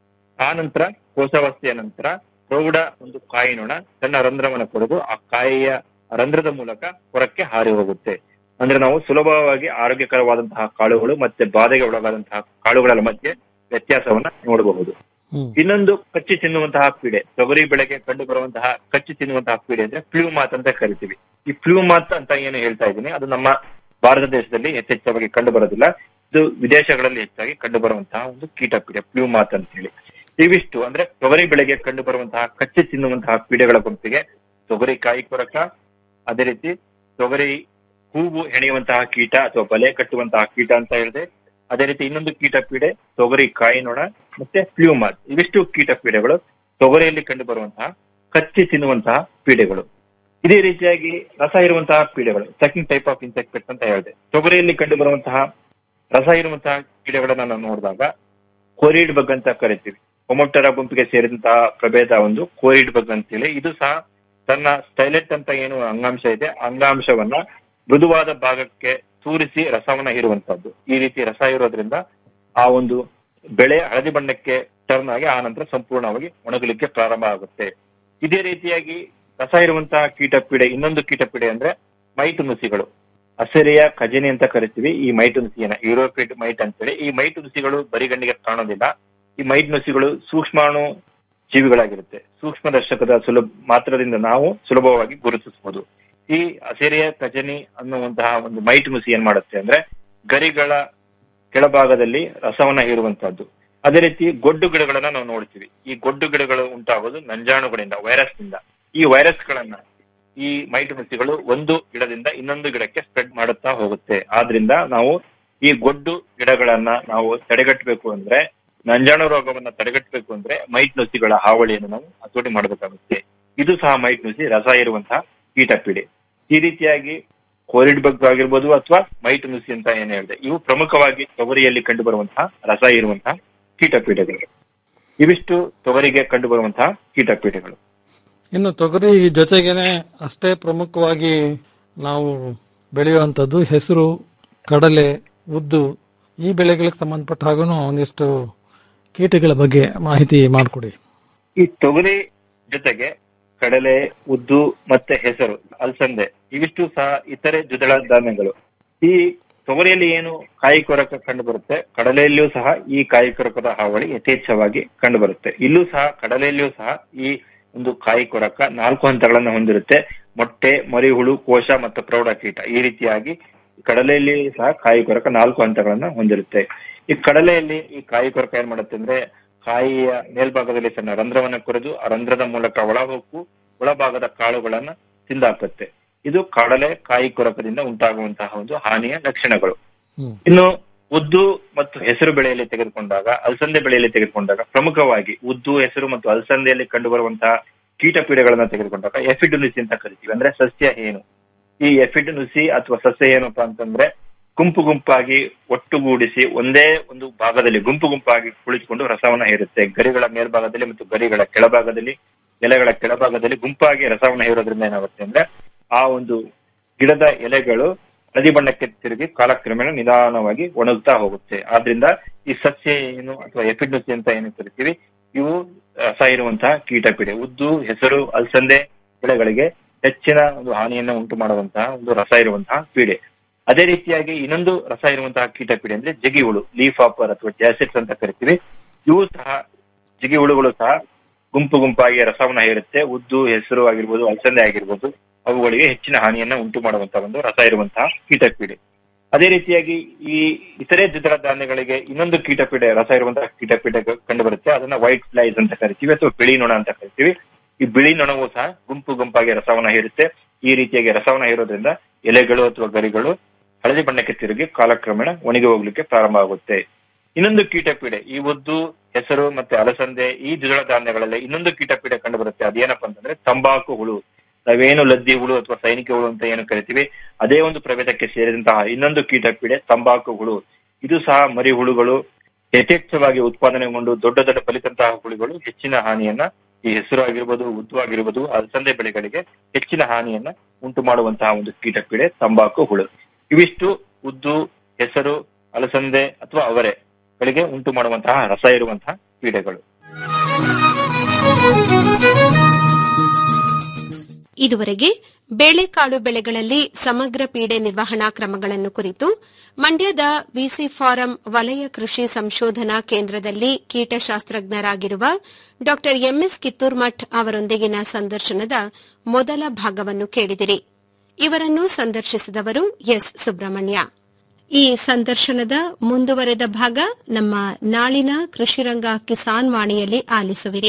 ಆ ನಂತರ ಕೋಶವಾಸಿಯ ನಂತರ ಪ್ರೌಢ ಒಂದು ಕಾಯಿನೊಣ ಸಣ್ಣ ರಂಧ್ರವನ್ನ ಕೊರೆದು ಆ ಕಾಯಿಯ ರಂಧ್ರದ ಮೂಲಕ ಹೊರಕ್ಕೆ ಹಾರಿ ಹೋಗುತ್ತೆ ಅಂದ್ರೆ ನಾವು ಸುಲಭವಾಗಿ ಆರೋಗ್ಯಕರವಾದಂತಹ ಕಾಳುಗಳು ಮತ್ತೆ ಬಾಧೆಗೆ ಒಳಗಾದಂತಹ ಕಾಳುಗಳ ಮಧ್ಯೆ ವ್ಯತ್ಯಾಸವನ್ನ ನೋಡಬಹುದು ಇನ್ನೊಂದು ಕಚ್ಚಿ ತಿನ್ನುವಂತಹ ಪೀಡೆ ತೊಗರಿ ಬೆಳೆಗೆ ಕಂಡು ಬರುವಂತಹ ಕಚ್ಚಿ ತಿನ್ನುವಂತಹ ಪೀಡೆ ಅಂದ್ರೆ ಫ್ಲೂಮಾತ್ ಅಂತ ಕರಿತೀವಿ ಈ ಫ್ಲೂಮಾತ್ ಅಂತ ಏನು ಹೇಳ್ತಾ ಇದ್ದೀನಿ ಅದು ನಮ್ಮ ಭಾರತ ದೇಶದಲ್ಲಿ ಯಥೇಚ್ಛವಾಗಿ ಕಂಡು ಬರೋದಿಲ್ಲ ಇದು ವಿದೇಶಗಳಲ್ಲಿ ಹೆಚ್ಚಾಗಿ ಕಂಡು ಬರುವಂತಹ ಒಂದು ಕೀಟ ಪೀಡೆ ಫ್ಲೂಮಾತ್ ಅಂತ ಹೇಳಿ ಇವಿಷ್ಟು ಅಂದ್ರೆ ತೊಗರಿ ಬೆಳೆಗೆ ಕಂಡು ಬರುವಂತಹ ಕಚ್ಚಿ ತಿನ್ನುವಂತಹ ಪೀಡೆಗಳ ಗುಂಪಿಗೆ ತೊಗರಿ ಕಾಯಿ ಕೊರಕ ಅದೇ ರೀತಿ ತೊಗರಿ ಹೂವು ಹೆಣೆಯುವಂತಹ ಕೀಟ ಅಥವಾ ಬಲೆ ಕಟ್ಟುವಂತಹ ಕೀಟ ಅಂತ ಹೇಳಿದೆ ಅದೇ ರೀತಿ ಇನ್ನೊಂದು ಕೀಟ ಪೀಡೆ ತೊಗರಿ ಕಾಯಿನೊಣ ಮತ್ತೆ ಫ್ಲೂಮಾತ್ ಇವಿಷ್ಟು ಕೀಟ ಪೀಡೆಗಳು ತೊಗರಿಯಲ್ಲಿ ಕಂಡು ಬರುವಂತಹ ಕಚ್ಚಿ ತಿನ್ನುವಂತಹ ಪೀಡೆಗಳು ಇದೇ ರೀತಿಯಾಗಿ ರಸ ಇರುವಂತಹ ಪೀಡೆಗಳು ಸೆಕೆಂಡ್ ಟೈಪ್ ಆಫ್ ಇನ್ಸೆಕ್ಟ್ ಅಂತ ಹೇಳಿದೆ ತೊಗರಿಯಲ್ಲಿ ಕಂಡು ಬರುವಂತಹ ರಸ ಇರುವಂತಹ ಕೀಡೆಗಳನ್ನ ನಾವು ನೋಡಿದಾಗ ಕೋರಿಡ್ ಬಗ್ ಅಂತ ಕರಿತೀವಿ ಹೊಮೊಪ್ಟರ ಗುಂಪಿಗೆ ಸೇರಿದಂತಹ ಪ್ರಭೇದ ಒಂದು ಕೋರಿಡ್ ಬಗ್ ಅಂತೇಳಿ ಇದು ಸಹ ತನ್ನ ಸ್ಟೈಲೆಟ್ ಅಂತ ಏನು ಅಂಗಾಂಶ ಇದೆ ಅಂಗಾಂಶವನ್ನ ಮೃದುವಾದ ಭಾಗಕ್ಕೆ ತೂರಿಸಿ ರಸವನ್ನ ಹೀರುವಂತದ್ದು ಈ ರೀತಿ ರಸ ಇರೋದ್ರಿಂದ ಆ ಒಂದು ಬೆಳೆ ಹಳದಿ ಬಣ್ಣಕ್ಕೆ ಟರ್ನ್ ಆಗಿ ಆ ನಂತರ ಸಂಪೂರ್ಣವಾಗಿ ಒಣಗಲಿಕ್ಕೆ ಪ್ರಾರಂಭ ಆಗುತ್ತೆ ಇದೇ ರೀತಿಯಾಗಿ ರಸ ಇರುವಂತಹ ಕೀಟ ಪೀಡೆ ಇನ್ನೊಂದು ಕೀಟ ಪೀಡೆ ಅಂದ್ರೆ ಮೈಟು ನುಸಿಗಳು ಅಸೆರಿಯ ಖಜನಿ ಅಂತ ಕರಿತೀವಿ ಈ ಮೈಟು ನುಸಿಯನ್ನ ಯುರೋಪಿಡ್ ಮೈಟ್ ಅಂತೇಳಿ ಈ ಮೈಟು ನುಸಿಗಳು ಬರಿಗಣ್ಣಿಗೆ ಕಾಣೋದಿಲ್ಲ ಈ ಮೈಟ್ ನುಸಿಗಳು ಸೂಕ್ಷ್ಮಾಣು ಜೀವಿಗಳಾಗಿರುತ್ತೆ ಸೂಕ್ಷ್ಮ ದರ್ಶಕದ ಸುಲಭ ಮಾತ್ರದಿಂದ ನಾವು ಸುಲಭವಾಗಿ ಗುರುತಿಸಬಹುದು ಈ ಅಸೆರಿಯ ಖಜನಿ ಅನ್ನುವಂತಹ ಒಂದು ಮೈಟ್ ನುಸಿ ಏನ್ ಮಾಡುತ್ತೆ ಅಂದ್ರೆ ಗರಿಗಳ ಕೆಳಭಾಗದಲ್ಲಿ ರಸವನ್ನ ಹೀರುವಂತಹದ್ದು ಅದೇ ರೀತಿ ಗೊಡ್ಡು ಗಿಡಗಳನ್ನ ನಾವು ನೋಡ್ತೀವಿ ಈ ಗೊಡ್ಡು ಗಿಡಗಳು ಉಂಟಾಗೋದು ನಂಜಾಣುಗಳಿಂದ ವೈರಸ್ ನಿಂದ ಈ ವೈರಸ್ ಗಳನ್ನ ಈ ಮೈಟ್ ನುಸಿಗಳು ಒಂದು ಗಿಡದಿಂದ ಇನ್ನೊಂದು ಗಿಡಕ್ಕೆ ಸ್ಪ್ರೆಡ್ ಮಾಡುತ್ತಾ ಹೋಗುತ್ತೆ ಆದ್ರಿಂದ ನಾವು ಈ ಗೊಡ್ಡು ಗಿಡಗಳನ್ನ ನಾವು ತಡೆಗಟ್ಟಬೇಕು ಅಂದ್ರೆ ನಂಜಾಣು ರೋಗವನ್ನ ತಡೆಗಟ್ಟಬೇಕು ಅಂದ್ರೆ ಮೈಟ್ ನುಸಿಗಳ ಹಾವಳಿಯನ್ನು ನಾವು ಹತೋಟಿ ಮಾಡಬೇಕಾಗುತ್ತೆ ಇದು ಸಹ ಮೈಟ್ ನುಸಿ ರಸ ಇರುವಂತಹ ಕೀಟ ಪೀಡೆ ಈ ರೀತಿಯಾಗಿ ಕೋರಿಡ್ ಬಗ್ ಆಗಿರ್ಬೋದು ಅಥವಾ ಮೈಟ್ ನುಸಿ ಅಂತ ಏನ್ ಹೇಳಿದೆ ಇವು ಪ್ರಮುಖವಾಗಿ ತೊಗರಿಯಲ್ಲಿ ಕಂಡು ಬರುವಂತಹ ರಸ ಇರುವಂತಹ ಕೀಟ ಪೀಡೆಗಳು ಇವಿಷ್ಟು ತೊಗರಿಗೆ ಕಂಡು ಬರುವಂತಹ ಕೀಟ ಪೀಡೆಗಳು ಇನ್ನು ತೊಗರಿ ಜೊತೆಗೇನೆ ಅಷ್ಟೇ ಪ್ರಮುಖವಾಗಿ ನಾವು ಬೆಳೆಯುವಂಥದ್ದು ಹೆಸರು ಕಡಲೆ ಉದ್ದು ಈ ಬೆಳೆಗಳಿಗೆ ಸಂಬಂಧಪಟ್ಟ ಹಾಗೂ ಒಂದಿಷ್ಟು ಕೀಟಗಳ ಬಗ್ಗೆ ಮಾಹಿತಿ ಮಾಡಿಕೊಡಿ ಈ ತೊಗರಿ ಜೊತೆಗೆ ಕಡಲೆ ಉದ್ದು ಮತ್ತೆ ಹೆಸರು ಅಲಸಂದೆ ಇವಿಷ್ಟು ಸಹ ಇತರೆ ದ್ವಿದಳ ಧಾನ್ಯಗಳು ಈ ತೊಗರಿಯಲ್ಲಿ ಏನು ಕಾಯಿ ಕೊರಕ ಕಂಡು ಬರುತ್ತೆ ಕಡಲೆಯಲ್ಲಿಯೂ ಸಹ ಈ ಕಾಯಿ ಕೊರಕದ ಹಾವಳಿ ಯಥೇಚ್ಛವಾಗಿ ಕಂಡು ಬರುತ್ತೆ ಇಲ್ಲೂ ಸಹ ಕಡಲೆಯಲ್ಲಿಯೂ ಸಹ ಈ ಒಂದು ಕಾಯಿ ಕೊರಕ ನಾಲ್ಕು ಹಂತಗಳನ್ನ ಹೊಂದಿರುತ್ತೆ ಮೊಟ್ಟೆ ಮರಿಹುಳು ಕೋಶ ಮತ್ತು ಪ್ರೌಢ ಕೀಟ ಈ ರೀತಿಯಾಗಿ ಕಡಲೆಯಲ್ಲಿ ಸಹ ಕಾಯಿ ಕೊರಕ ನಾಲ್ಕು ಹಂತಗಳನ್ನ ಹೊಂದಿರುತ್ತೆ ಈ ಕಡಲೆಯಲ್ಲಿ ಈ ಕಾಯಿ ಕೊರಕ ಏನ್ ಮಾಡುತ್ತೆ ಅಂದ್ರೆ ಕಾಯಿಯ ಮೇಲ್ಭಾಗದಲ್ಲಿ ಸಣ್ಣ ರಂಧ್ರವನ್ನ ಕೊರೆದು ಆ ರಂಧ್ರದ ಮೂಲಕ ಒಳ ಹೋಗು ಒಳಭಾಗದ ಕಾಳುಗಳನ್ನ ತಿಂದಾಕುತ್ತೆ ಇದು ಕಡಲೆ ಕಾಯಿ ಕೊರಕದಿಂದ ಉಂಟಾಗುವಂತಹ ಒಂದು ಹಾನಿಯ ಲಕ್ಷಣಗಳು ಇನ್ನು ಉದ್ದು ಮತ್ತು ಹೆಸರು ಬೆಳೆಯಲ್ಲಿ ತೆಗೆದುಕೊಂಡಾಗ ಅಲಸಂದೆ ಬೆಳೆಯಲ್ಲಿ ತೆಗೆದುಕೊಂಡಾಗ ಪ್ರಮುಖವಾಗಿ ಉದ್ದು ಹೆಸರು ಮತ್ತು ಅಲಸಂದೆಯಲ್ಲಿ ಕಂಡು ಬರುವಂತಹ ಕೀಟ ಪೀಡೆಗಳನ್ನ ತೆಗೆದುಕೊಂಡಾಗ ಎಫಿಡ್ ನುಸಿ ಅಂತ ಕರಿತೀವಿ ಅಂದ್ರೆ ಸಸ್ಯ ಏನು ಈ ಎಫಿಡ್ ನುಸಿ ಅಥವಾ ಸಸ್ಯ ಏನಪ್ಪಾ ಅಂತಂದ್ರೆ ಗುಂಪು ಗುಂಪಾಗಿ ಒಟ್ಟುಗೂಡಿಸಿ ಒಂದೇ ಒಂದು ಭಾಗದಲ್ಲಿ ಗುಂಪು ಗುಂಪಾಗಿ ಕುಳಿತುಕೊಂಡು ರಸವನ್ನ ಹೀರುತ್ತೆ ಗರಿಗಳ ಮೇಲ್ಭಾಗದಲ್ಲಿ ಮತ್ತು ಗರಿಗಳ ಕೆಳಭಾಗದಲ್ಲಿ ಎಲೆಗಳ ಕೆಳಭಾಗದಲ್ಲಿ ಗುಂಪಾಗಿ ರಸವನ್ನ ಹೀರೋದ್ರಿಂದ ಏನಾಗುತ್ತೆ ಅಂದ್ರೆ ಆ ಒಂದು ಗಿಡದ ಎಲೆಗಳು ಹಳದಿ ಬಣ್ಣಕ್ಕೆ ತಿರುಗಿ ಕಾಲಕ್ರಮೇಣ ನಿಧಾನವಾಗಿ ಒಣಗ್ತಾ ಹೋಗುತ್ತೆ ಆದ್ರಿಂದ ಈ ಸಸ್ಯ ಏನು ಅಥವಾ ಎಪಿಡ್ನುಸಿ ಅಂತ ಏನು ಕರಿತೀವಿ ಇವು ರಸ ಇರುವಂತಹ ಕೀಟಪೀಡೆ ಉದ್ದು ಹೆಸರು ಅಲಸಂದೆ ಬೆಳೆಗಳಿಗೆ ಹೆಚ್ಚಿನ ಒಂದು ಹಾನಿಯನ್ನ ಉಂಟು ಮಾಡುವಂತಹ ಒಂದು ರಸ ಇರುವಂತಹ ಪೀಡೆ ಅದೇ ರೀತಿಯಾಗಿ ಇನ್ನೊಂದು ರಸ ಇರುವಂತಹ ಕೀಟಪೀಡೆ ಅಂದ್ರೆ ಜಗಿ ಹುಳು ಲೀಫ್ ಆಪರ್ ಅಥವಾ ಜಾಸಿಟ್ಸ್ ಅಂತ ಕರಿತೀವಿ ಇವು ಸಹ ಜಿಗಿ ಹುಳುಗಳು ಸಹ ಗುಂಪು ಗುಂಪಾಗಿ ರಸವನ್ನ ಹೇರುತ್ತೆ ಉದ್ದು ಹೆಸರು ಆಗಿರ್ಬೋದು ಅಲಸಂದೆ ಆಗಿರ್ಬೋದು ಅವುಗಳಿಗೆ ಹೆಚ್ಚಿನ ಹಾನಿಯನ್ನ ಉಂಟು ಮಾಡುವಂತಹ ಒಂದು ರಸ ಇರುವಂತಹ ಕೀಟಪೀಡೆ ಅದೇ ರೀತಿಯಾಗಿ ಈ ಇತರೆ ದ್ವಿದಳ ಧಾನ್ಯಗಳಿಗೆ ಇನ್ನೊಂದು ಕೀಟಪೀಡೆ ರಸ ಇರುವಂತಹ ಕೀಟಪೀಡೆ ಕಂಡು ಬರುತ್ತೆ ಅದನ್ನ ವೈಟ್ ಫ್ಲೈಸ್ ಅಂತ ಕರಿತೀವಿ ಅಥವಾ ಬಿಳಿ ನೊಣ ಅಂತ ಕರಿತೀವಿ ಈ ಬಿಳಿ ನೊಣವು ಸಹ ಗುಂಪು ಗುಂಪಾಗಿ ರಸವನ್ನ ಹೀರುತ್ತೆ ಈ ರೀತಿಯಾಗಿ ರಸವನ್ನ ಹೀರೋದ್ರಿಂದ ಎಲೆಗಳು ಅಥವಾ ಗರಿಗಳು ಹಳದಿ ಬಣ್ಣಕ್ಕೆ ತಿರುಗಿ ಕಾಲಕ್ರಮೇಣ ಒಣಗಿ ಹೋಗ್ಲಿಕ್ಕೆ ಪ್ರಾರಂಭ ಆಗುತ್ತೆ ಇನ್ನೊಂದು ಕೀಟಪೀಡೆ ಈ ಉದ್ದು ಹೆಸರು ಮತ್ತೆ ಅಲಸಂದೆ ಈ ದ್ವಿದಳ ಧಾನ್ಯಗಳಲ್ಲಿ ಇನ್ನೊಂದು ಕೀಟಪೀಡೆ ಕಂಡು ಬರುತ್ತೆ ಅದೇನಪ್ಪ ಅಂತಂದ್ರೆ ತಂಬಾಕು ಹುಳು ನಾವೇನು ಲದ್ದಿ ಹುಳು ಅಥವಾ ಸೈನಿಕ ಹುಳು ಅಂತ ಏನು ಕರಿತೀವಿ ಅದೇ ಒಂದು ಪ್ರಭೇದಕ್ಕೆ ಸೇರಿದಂತಹ ಇನ್ನೊಂದು ಕೀಟಪೀಡೆ ತಂಬಾಕು ಹುಳು ಇದು ಸಹ ಮರಿ ಹುಳುಗಳು ಯಥೇಚ್ಛವಾಗಿ ಉತ್ಪಾದನೆಗೊಂಡು ದೊಡ್ಡ ದೊಡ್ಡ ಫಲಿತಂತಹ ಹುಳುಗಳು ಹೆಚ್ಚಿನ ಹಾನಿಯನ್ನ ಈ ಹೆಸರು ಆಗಿರ್ಬೋದು ಉದ್ದು ಆಗಿರ್ಬೋದು ಅಲಸಂದೆ ಬೆಳೆಗಳಿಗೆ ಹೆಚ್ಚಿನ ಹಾನಿಯನ್ನ ಉಂಟು ಮಾಡುವಂತಹ ಒಂದು ಕೀಟಪೀಡೆ ತಂಬಾಕು ಹುಳು ಇವಿಷ್ಟು ಉದ್ದು ಹೆಸರು ಅಲಸಂದೆ ಅಥವಾ ಅವರೆ ಗಳಿಗೆ ಉಂಟು ಮಾಡುವಂತಹ ರಸ ಇರುವಂತಹ ಪೀಡೆಗಳು ಇದುವರೆಗೆ ಬೇಳೆಕಾಳು ಬೆಳೆಗಳಲ್ಲಿ ಸಮಗ್ರ ಪೀಡೆ ನಿರ್ವಹಣಾ ಕ್ರಮಗಳನ್ನು ಕುರಿತು ಮಂಡ್ಯದ ವಿಸಿ ಫಾರಂ ವಲಯ ಕೃಷಿ ಸಂಶೋಧನಾ ಕೇಂದ್ರದಲ್ಲಿ ಕೀಟಶಾಸ್ತ್ರಜ್ಞರಾಗಿರುವ ಡಾ ಎಂಎಸ್ ಕಿತ್ತೂರ್ಮಠ್ ಅವರೊಂದಿಗಿನ ಸಂದರ್ಶನದ ಮೊದಲ ಭಾಗವನ್ನು ಕೇಳಿದಿರಿ ಇವರನ್ನು ಸಂದರ್ಶಿಸಿದವರು ಎಸ್ ಸುಬ್ರಹ್ಮಣ್ಯ ಈ ಸಂದರ್ಶನದ ಮುಂದುವರೆದ ಭಾಗ ನಮ್ಮ ನಾಳಿನ ಕೃಷಿರಂಗ ಕಿಸಾನ್ ವಾಣಿಯಲ್ಲಿ ಆಲಿಸುವಿರಿ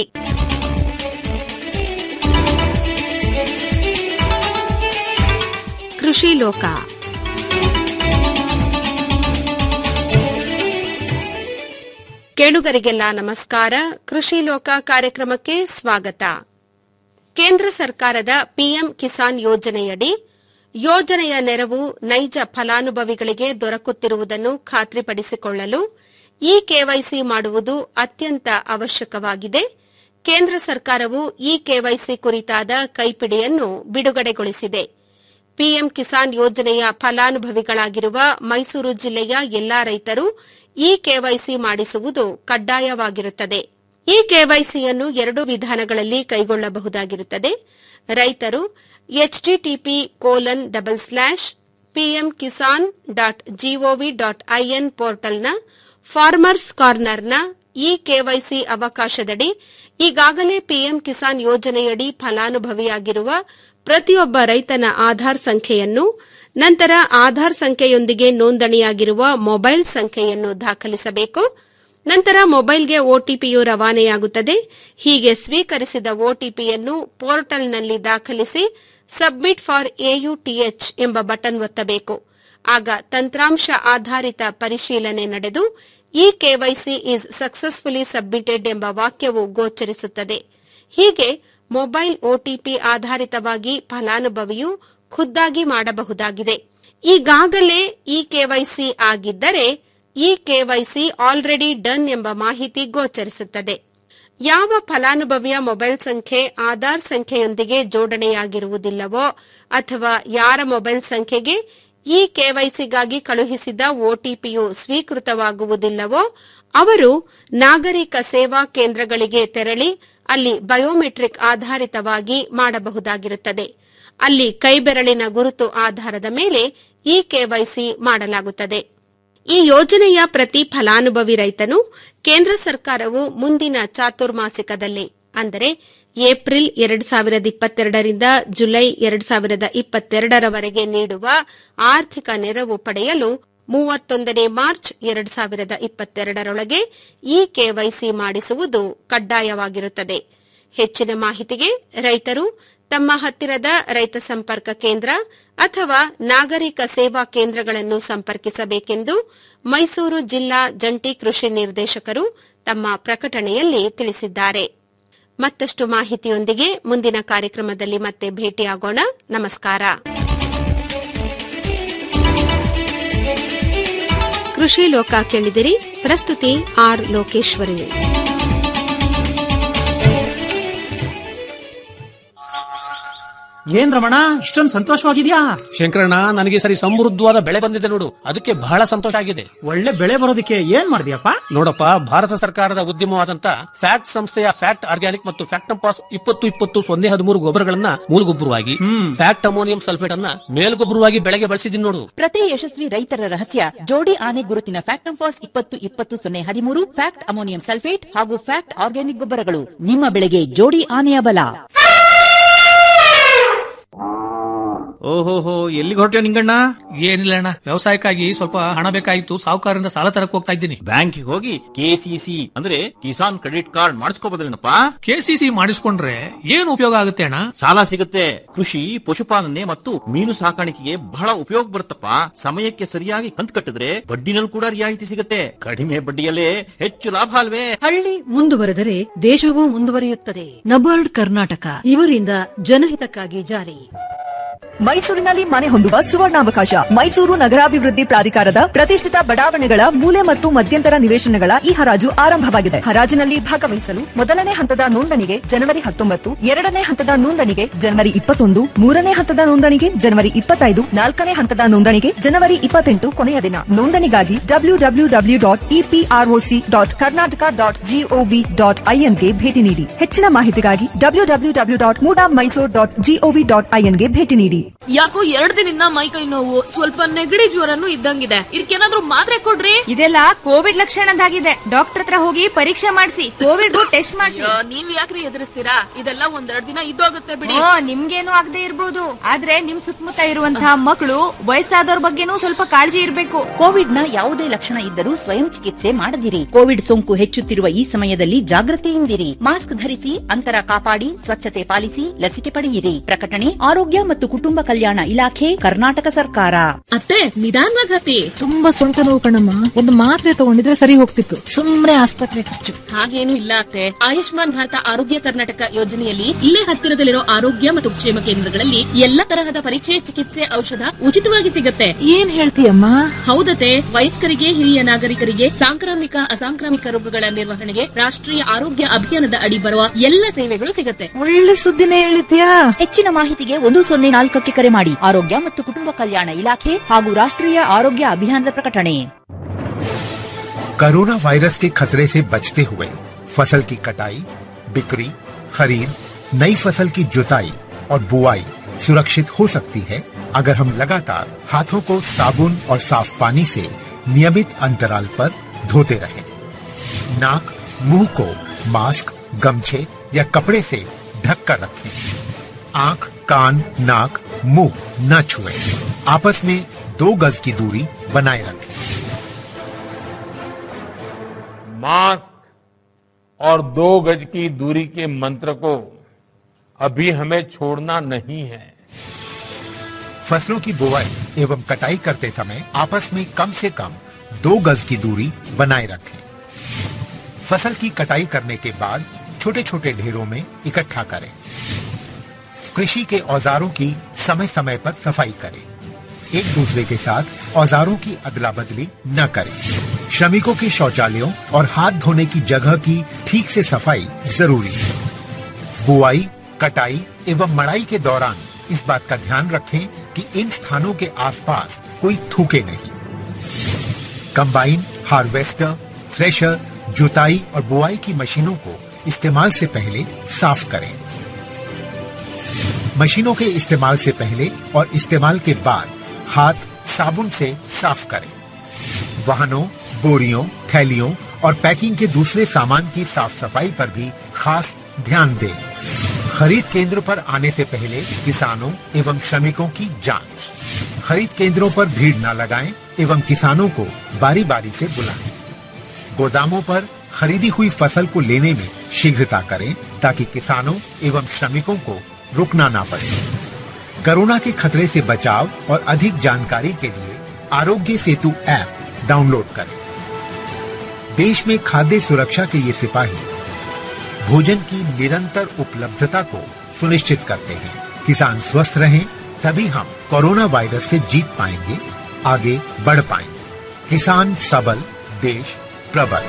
ಕೃಷಿ ಲೋಕ ಕೇಳುಗರಿಗೆಲ್ಲ ನಮಸ್ಕಾರ ಕೃಷಿ ಲೋಕ ಕಾರ್ಯಕ್ರಮಕ್ಕೆ ಸ್ವಾಗತ ಕೇಂದ್ರ ಸರ್ಕಾರದ ಪಿಎಂ ಕಿಸಾನ್ ಯೋಜನೆಯಡಿ ಯೋಜನೆಯ ನೆರವು ನೈಜ ಫಲಾನುಭವಿಗಳಿಗೆ ದೊರಕುತ್ತಿರುವುದನ್ನು ಖಾತ್ರಿಪಡಿಸಿಕೊಳ್ಳಲು ಇ ಕೆವೈಸಿ ಮಾಡುವುದು ಅತ್ಯಂತ ಅವಶ್ಯಕವಾಗಿದೆ ಕೇಂದ್ರ ಸರ್ಕಾರವು ಇ ಕೆವೈಸಿ ಕುರಿತಾದ ಕೈಪಿಡಿಯನ್ನು ಬಿಡುಗಡೆಗೊಳಿಸಿದೆ ಪಿಎಂ ಕಿಸಾನ್ ಯೋಜನೆಯ ಫಲಾನುಭವಿಗಳಾಗಿರುವ ಮೈಸೂರು ಜಿಲ್ಲೆಯ ಎಲ್ಲಾ ರೈತರು ಇ ಕೆವೈಸಿ ಮಾಡಿಸುವುದು ಕಡ್ಡಾಯವಾಗಿರುತ್ತದೆ ಈ ಕೆವೈಸಿಯನ್ನು ಎರಡು ವಿಧಾನಗಳಲ್ಲಿ ಕೈಗೊಳ್ಳಬಹುದಾಗಿರುತ್ತದೆ ರೈತರು HTTP colon double slash PM Kisan dot GOV dot IN ಪೋರ್ಟಲ್ನ ಫಾರ್ಮರ್ಸ್ ಕಾರ್ನರ್ನ ಇ ಕೆವೈಸಿ ಅವಕಾಶದಡಿ ಈಗಾಗಲೇ ಪಿಎಂ ಕಿಸಾನ್ ಯೋಜನೆಯಡಿ ಫಲಾನುಭವಿಯಾಗಿರುವ ಪ್ರತಿಯೊಬ್ಬ ರೈತನ ಆಧಾರ್ ಸಂಖ್ಯೆಯನ್ನು ನಂತರ ಆಧಾರ್ ಸಂಖ್ಯೆಯೊಂದಿಗೆ ನೋಂದಣಿಯಾಗಿರುವ ಮೊಬೈಲ್ ಸಂಖ್ಯೆಯನ್ನು ದಾಖಲಿಸಬೇಕು ನಂತರ ಮೊಬೈಲ್ಗೆ ಒಟಿಪಿಯು ರವಾನೆಯಾಗುತ್ತದೆ ಹೀಗೆ ಸ್ವೀಕರಿಸಿದ ಒಟಿಪಿಯನ್ನು ಪೋರ್ಟಲ್ನಲ್ಲಿ ದಾಖಲಿಸಿ ಸಬ್ಮಿಟ್ ಫಾರ್ ಎಯುಟಿಎಚ್ ಎಂಬ ಬಟನ್ ಒತ್ತಬೇಕು ಆಗ ತಂತ್ರಾಂಶ ಆಧಾರಿತ ಪರಿಶೀಲನೆ ನಡೆದು E KYC is successfully submitted ಎಂಬ ವಾಕ್ಯವು ಗೋಚರಿಸುತ್ತದೆ ಹೀಗೆ ಮೊಬೈಲ್ ಒಟಿಪಿ ಆಧಾರಿತವಾಗಿ ಫಲಾನುಭವಿಯು ಖುದ್ದಾಗಿ ಮಾಡಬಹುದಾಗಿದೆ ಈಗಾಗಲೇ ಇ ಕೆವೈಸಿ ಆಗಿದ್ದರೆ ಇ ಕೆವೈಸಿ ಆಲ್ರೆಡಿ ಡನ್ ಎಂಬ ಮಾಹಿತಿ ಗೋಚರಿಸುತ್ತದೆ ಯಾವ ಫಲಾನುಭವಿಯ ಮೊಬೈಲ್ ಸಂಖ್ಯೆ ಆಧಾರ್ ಸಂಖ್ಯೆಯೊಂದಿಗೆ ಜೋಡಣೆಯಾಗಿರುವುದಿಲ್ಲವೋ ಅಥವಾ ಯಾರ ಮೊಬೈಲ್ ಸಂಖ್ಯೆಗೆ ಈ ಕೆವೈಸಿಗಾಗಿ ಕಳುಹಿಸಿದ ಒಟಿಪಿಯು ಸ್ವೀಕೃತವಾಗುವುದಿಲ್ಲವೋ ಅವರು ನಾಗರಿಕ ಸೇವಾ ಕೇಂದ್ರಗಳಿಗೆ ತೆರಳಿ ಅಲ್ಲಿ ಬಯೋಮೆಟ್ರಿಕ್ ಆಧಾರಿತವಾಗಿ ಮಾಡಬಹುದಾಗಿರುತ್ತದೆ ಅಲ್ಲಿ ಕೈಬೆರಳಿನ ಗುರುತು ಆಧಾರದ ಮೇಲೆ ಈ ಕೆವೈಸಿ ಮಾಡಲಾಗುತ್ತದೆ ಈ ಯೋಜನೆಯ ಪ್ರತಿ ಫಲಾನುಭವಿ ರೈತನು ಕೇಂದ್ರ ಸರ್ಕಾರವು ಮುಂದಿನ ಚಾತುರ್ಮಾಸಿಕದಲ್ಲಿ ಅಂದರೆ ಏಪ್ರಿಲ್ ಎರಡ್ ಸಾವಿರದ ಇಪ್ಪತ್ತೆರಡರಿಂದ ಜುಲೈ ಎರಡ್ ಸಾವಿರದ ಇಪ್ಪತ್ತೆರಡರವರೆಗೆ ನೀಡುವ ಆರ್ಥಿಕ ನೆರವು ಪಡೆಯಲು ಮೂವತ್ತೊಂದನೇ ಮಾರ್ಚ್ ಎರಡ್ ಸಾವಿರದ ಇಪ್ಪತ್ತೆರಡರೊಳಗೆ ಈ ಕೆವೈಸಿ ಮಾಡಿಸುವುದು ಕಡ್ಡಾಯವಾಗಿರುತ್ತದೆ ಹೆಚ್ಚಿನ ಮಾಹಿತಿಗೆ ರೈತರು ತಮ್ಮ ಹತ್ತಿರದ ರೈತ ಸಂಪರ್ಕ ಕೇಂದ್ರ ಅಥವಾ ನಾಗರಿಕ ಸೇವಾ ಕೇಂದ್ರಗಳನ್ನು ಸಂಪರ್ಕಿಸಬೇಕೆಂದು ಮೈಸೂರು ಜಿಲ್ಲಾ ಜಂಟಿ ಕೃಷಿ ನಿರ್ದೇಶಕರು ತಮ್ಮ ಪ್ರಕಟಣೆಯಲ್ಲಿ ತಿಳಿಸಿದ್ದಾರೆ ಮತ್ತಷ್ಟು ಮಾಹಿತಿಯೊಂದಿಗೆ ಮುಂದಿನ ಕಾರ್ಯಕ್ರಮದಲ್ಲಿ ಮತ್ತೆ ಭೇಟಿಯಾಗೋಣ ನಮಸ್ಕಾರ ಕೃಷಿ ಲೋಕ ಕೇಳಿದಿರಿ ಪ್ರಸ್ತುತಿ ಆರ್ ಲೋಕೇಶ್ವರಿ ಏನ್ ರಮಣ ಇಷ್ಟೊಂದು ಸಂತೋಷವಾಗಿದ್ಯಾ ಶಂಕರಣ್ಣ ನನಗೆ ಸರಿ ಸಮೃದ್ಧವಾದ ಬೆಳೆ ಬಂದಿದೆ ನೋಡು ಅದಕ್ಕೆ ಬಹಳ ಸಂತೋಷ ಆಗಿದೆ ಒಳ್ಳೆ ಬೆಳೆ ಬರೋದಕ್ಕೆ ಏನ್ ಮಾಡಿದ್ಯಪ್ಪ ನೋಡಪ್ಪ ಭಾರತ ಸರ್ಕಾರದ ಉದ್ಯಮವಾದಂತ ಫ್ಯಾಕ್ಟ್ ಸಂಸ್ಥೆಯ ಫ್ಯಾಕ್ಟ್ ಆರ್ಗ್ಯಾನಿಕ್ ಮತ್ತು ಫ್ಯಾಕ್ಟಂಪಾಸ್ ಇಪ್ಪತ್ತು ಇಪ್ಪತ್ತು ಸೊನ್ನೆ ಹದಿಮೂರು ಗೊಬ್ಬರಗಳನ್ನ ಮೂಲಗೊಬ್ಬರವಾಗಿ ಫ್ಯಾಕ್ಟ್ ಅಮೋನಿಯಂ ಸಲ್ಫೇಟ್ ಅನ್ನ ಮೇಲ್ಗೊಬ್ಬರವಾಗಿ ಬೆಳೆಗೆ ಬಳಸಿದೀನಿ ನೋಡು ಪ್ರತಿ ಯಶಸ್ವಿ ರೈತರ ರಹಸ್ಯ ಜೋಡಿ ಆನೆ ಗುರುತಿನ ಫ್ಯಾಕ್ಟಂಫಾಸ್ ಇಪ್ಪತ್ತು ಇಪ್ಪತ್ತು ಸೊನ್ನೆ ಹದಿಮೂರು ಫ್ಯಾಕ್ಟ್ ಅಮೋನಿಯಂ ಸಲ್ಫೇಟ್ ಹಾಗೂ ಫ್ಯಾಕ್ಟ್ ಆರ್ಗ್ಯಾನಿಕ್ ಗೊಬ್ಬರಗಳು ನಿಮ್ಮ ಬೆಳೆಗೆ ಜೋಡಿ ಆನೆಯ ಬಲ ಓಹೋಹೋ ಎಲ್ಲಿಗೆ ಹೊರಟ್ಯೋ ನಿಂಗಣ್ಣ ಏನಿಲ್ಲ ಅಣ್ಣ ವ್ಯವಸಾಯಕ್ಕಾಗಿ ಸ್ವಲ್ಪ ಹಣ ಬೇಕಾಗಿತ್ತು ಸಾಹುಕಾರರಿಂದ ಸಾಲ ತರಕ್ ಹೋಗ್ತಾ ಇದ್ದೀನಿ ಬ್ಯಾಂಕಿಗೆ ಹೋಗಿ ಕೆಸಿಸಿ ಅಂದ್ರೆ ಕಿಸಾನ್ ಕ್ರೆಡಿಟ್ ಕಾರ್ಡ್ ಮಾಡಿಸ್ಕೋಬೋದ್ರೇನಪ್ಪ ಕೆಸಿಸಿ ಮಾಡಿಸ್ಕೊಂಡ್ರೆ ಏನು ಉಪಯೋಗ ಆಗುತ್ತೆ ಅಣ್ಣ ಸಾಲ ಸಿಗುತ್ತೆ ಕೃಷಿ ಪಶುಪಾಲನೆ ಮತ್ತು ಮೀನು ಸಾಕಾಣಿಕೆಗೆ ಬಹಳ ಉಪಯೋಗ ಬರುತ್ತಪ್ಪ ಸಮಯಕ್ಕೆ ಸರಿಯಾಗಿ ಕಂತು ಕಟ್ಟಿದ್ರೆ ಬಡ್ಡಿನಲ್ಲಿ ಕೂಡ ರಿಯಾಯಿತಿ ಸಿಗುತ್ತೆ ಕಡಿಮೆ ಬಡ್ಡಿಯಲ್ಲೇ ಹೆಚ್ಚು ಲಾಭ ಅಲ್ವೇ ಹಳ್ಳಿ ಮುಂದುವರೆದರೆ ದೇಶವೂ ಮುಂದುವರಿಯುತ್ತದೆ ನಬಾರ್ಡ್ ಕರ್ನಾಟಕ ಇವರಿಂದ ಜನಹಿತಕ್ಕಾಗಿ ಜಾರಿ ಮೈಸೂರಿನಲ್ಲಿ ಮನೆ ಹೊಂದುವ ಸುವರ್ಣಾವಕಾಶ ಮೈಸೂರು ನಗರಾಭಿವೃದ್ಧಿ ಪ್ರಾಧಿಕಾರದ ಪ್ರತಿಷ್ಠಿತ ಬಡಾವಣೆಗಳ ಮೂಲೆ ಮತ್ತು ಮಧ್ಯಂತರ ನಿವೇಶನಗಳ ಈ ಹರಾಜು ಆರಂಭವಾಗಿದೆ ಹರಾಜಿನಲ್ಲಿ ಭಾಗವಹಿಸಲು ಮೊದಲನೇ ಹಂತದ ನೋಂದಣಿಗೆ ಜನವರಿ ಹತ್ತೊಂಬತ್ತು ಎರಡನೇ ಹಂತದ ನೋಂದಣಿಗೆ ಜನವರಿ ಇಪ್ಪತ್ತೊಂದು ಮೂರನೇ ಹಂತದ ನೋಂದಣಿಗೆ ಜನವರಿ ಇಪ್ಪತ್ತೈದು ನಾಲ್ಕನೇ ಹಂತದ ನೋಂದಣಿಗೆ ಜನವರಿ ಇಪ್ಪತ್ತೆಂಟು ಕೊನೆಯ ದಿನ ನೋಂದಣಿಗಾಗಿ W W W dot EPROC dot Karnataka dot GOV dot ಐಎನ್ಗೆ ಭೇಟಿ ನೀಡಿ ಹೆಚ್ಚಿನ ಮಾಹಿತಿಗಾಗಿ W W W dot MUDA Mysuru dot GOV dot ಐಎನ್ಗೆ ಭೇಟಿ ನೀಡಿ ಯಾಕೋ ಎರಡ್ ದಿನದಿಂದ ಮೈ ಕೈ ನೋವು ಸ್ವಲ್ಪ ನೆಗಡಿ ಜ್ವರನು ಇದ್ದಂಗಿದೆ ಇದಕ್ಕೇನಾದ್ರೂ ಮಾತ್ರೆ ಕೊಡ್ರಿ ಇದೆಲ್ಲ ಕೋವಿಡ್ ಲಕ್ಷಣದಾಗಿದೆ ಡಾಕ್ಟರ್ ಹತ್ರ ಹೋಗಿ ಪರೀಕ್ಷೆ ಮಾಡಿಸಿ ಕೋವಿಡ್ ಟೆಸ್ಟ್ ಮಾಡಿಸಿ ಅಯ್ಯೋ, ನೀವ್ ಯಾಕ್ರಿ ಎದುರಿಸ್ತೀರಾ ಇದೆಲ್ಲ ಒಂದೆರಡ್ ದಿನ ಇದ್ದೋಗುತ್ತೆ ಬಿಡಿ ಓ ನಿಮ್ಗೇನು ಆಗದೆ ಇರ್ಬೋದು ಆದ್ರೆ ನಿಮ್ ಸುತ್ತಮುತ್ತ ಇರುವಂತಹ ಮಕ್ಕಳು ವಯಸ್ಸಾದವ್ರ ಬಗ್ಗೆನೂ ಸ್ವಲ್ಪ ಕಾಳಜಿ ಇರ್ಬೇಕು ಕೋವಿಡ್ ನ ಯಾವುದೇ ಲಕ್ಷಣ ಇದ್ದರೂ ಸ್ವಯಂ ಚಿಕಿತ್ಸೆ ಮಾಡದಿರಿ ಕೋವಿಡ್ ಸೋಂಕು ಹೆಚ್ಚುತ್ತಿರುವ ಈ ಸಮಯದಲ್ಲಿ ಜಾಗೃತೆಯಿಂದಿರಿ ಮಾಸ್ಕ್ ಧರಿಸಿ ಅಂತರ ಕಾಪಾಡಿ ಸ್ವಚ್ಛತೆ ಪಾಲಿಸಿ ಲಸಿಕೆ ಪಡೆಯಿರಿ ಪ್ರಕಟಣೆ ಆರೋಗ್ಯ ಮತ್ತು ಕುಟುಂಬ ಕಲ್ಯಾಣ ಇಲಾಖೆ ಕರ್ನಾಟಕ ಸರ್ಕಾರ ಅತ್ತೆ ನಿಧಾನವಾಗಿ ಹತ್ತಿ ತುಂಬಾ ಸೊಂಟ ನೋವು ಕಣಮ್ಮ ಒಂದು ಮಾತ್ರೆ ತಗೊಂಡಿದ್ರೆ ಸರಿ ಹೋಗ್ತಿತ್ತು ಸುಮ್ನೆ ಆಸ್ಪತ್ರೆ ಖರ್ಚು ಹಾಗೇನು ಇಲ್ಲ ಅತ್ತೆ ಆಯುಷ್ಮಾನ್ ಭಾರತ ಆರೋಗ್ಯ ಕರ್ನಾಟಕ ಯೋಜನೆಯಲ್ಲಿ ಇಲ್ಲೇ ಹತ್ತಿರದಲ್ಲಿರೋ ಆರೋಗ್ಯ ಮತ್ತು ಕ್ಷೇಮ ಕೇಂದ್ರಗಳಲ್ಲಿ ಎಲ್ಲ ತರಹದ ಪರೀಕ್ಷೆ ಚಿಕಿತ್ಸೆ ಔಷಧ ಉಚಿತವಾಗಿ ಸಿಗುತ್ತೆ ಏನ್ ಹೇಳ್ತೀಯಮ್ಮ ಹೌದತೆ ವಯಸ್ಕರಿಗೆ ಹಿರಿಯ ನಾಗರಿಕರಿಗೆ ಸಾಂಕ್ರಾಮಿಕ ಅಸಾಂಕ್ರಾಮಿಕ ರೋಗಗಳ ನಿರ್ವಹಣೆಗೆ ರಾಷ್ಟ್ರೀಯ ಆರೋಗ್ಯ ಅಭಿಯಾನದ ಅಡಿ ಬರುವ ಎಲ್ಲ ಸೇವೆಗಳು ಸಿಗುತ್ತೆ ಒಳ್ಳೆ ಸುದ್ದಿನೇ ಹೇಳಿದ್ಯಾ ಹೆಚ್ಚಿನ ಮಾಹಿತಿಗೆ ಒಂದು ಸೊನ್ನೆ ನಾಲ್ಕಕ್ಕೆ ಕರೆ ಮಾಡಿ ಆರೋಗ್ಯ ಮತ್ತು ಕುಟುಂಬ ಕಲ್ಯಾಣ ಇಲಾಖೆ ಹಾಗೂ ರಾಷ್ಟ್ರೀಯ ಆರೋಗ್ಯ ಅಭಿಯಾನದ ಪ್ರಕಟಣೆ कोरोना वायरस के खतरे से बचते हुए फसल की कटाई बिक्री खरीद नई फसल की जुताई और बुआई सुरक्षित हो सकती है अगर हम लगातार हाथों को साबुन और साफ पानी से नियमित अंतराल पर धोते रहें। नाक मुंह को मास्क गमछे या कपड़े से ढक कर रखें आंख कान नाक मुंह न छुएं। आपस में दो गज की दूरी बनाए रखें मास्क और दो गज की दूरी के मंत्र को अभी हमें छोड़ना नहीं है फसलों की बुवाई एवं कटाई करते समय आपस में कम से कम दो गज की दूरी बनाए रखें फसल की कटाई करने के बाद छोटे छोटे ढेरों में इकट्ठा करें कृषि के औजारों की समय समय पर सफाई करें एक दूसरे के साथ औजारों की अदला बदली न करें श्रमिकों के शौचालयों और हाथ धोने की जगह की ठीक से सफाई जरूरी है बुआई कटाई एवं मड़ाई के दौरान इस बात का ध्यान रखें कि इन स्थानों के आसपास कोई थूके नहीं कंबाइन हार्वेस्टर थ्रेशर जुताई और बुआई की मशीनों को इस्तेमाल से पहले साफ करें मशीनों के इस्तेमाल से पहले और इस्तेमाल के बाद हाथ साबुन से साफ करें वाहनों बोरियों थैलियों और पैकिंग के दूसरे सामान की साफ सफाई पर भी खास ध्यान दें खरीद केंद्र पर आने से पहले किसानों एवं श्रमिकों की जांच खरीद केंद्रों पर भीड़ न लगाएं एवं किसानों को बारी बारी से बुलाएं गोदामों पर खरीदी हुई फसल को लेने में शीघ्रता करें ताकि किसानों एवं श्रमिकों को रुकना ना पड़े कोरोना के खतरे से बचाव और अधिक जानकारी के लिए आरोग्य सेतु ऐप डाउनलोड करें देश में खाद्य सुरक्षा के ये सिपाही भोजन की निरंतर उपलब्धता को सुनिश्चित करते हैं किसान स्वस्थ रहें तभी हम कोरोना वायरस से जीत पाएंगे आगे बढ़ पाएंगे किसान सबल देश प्रबल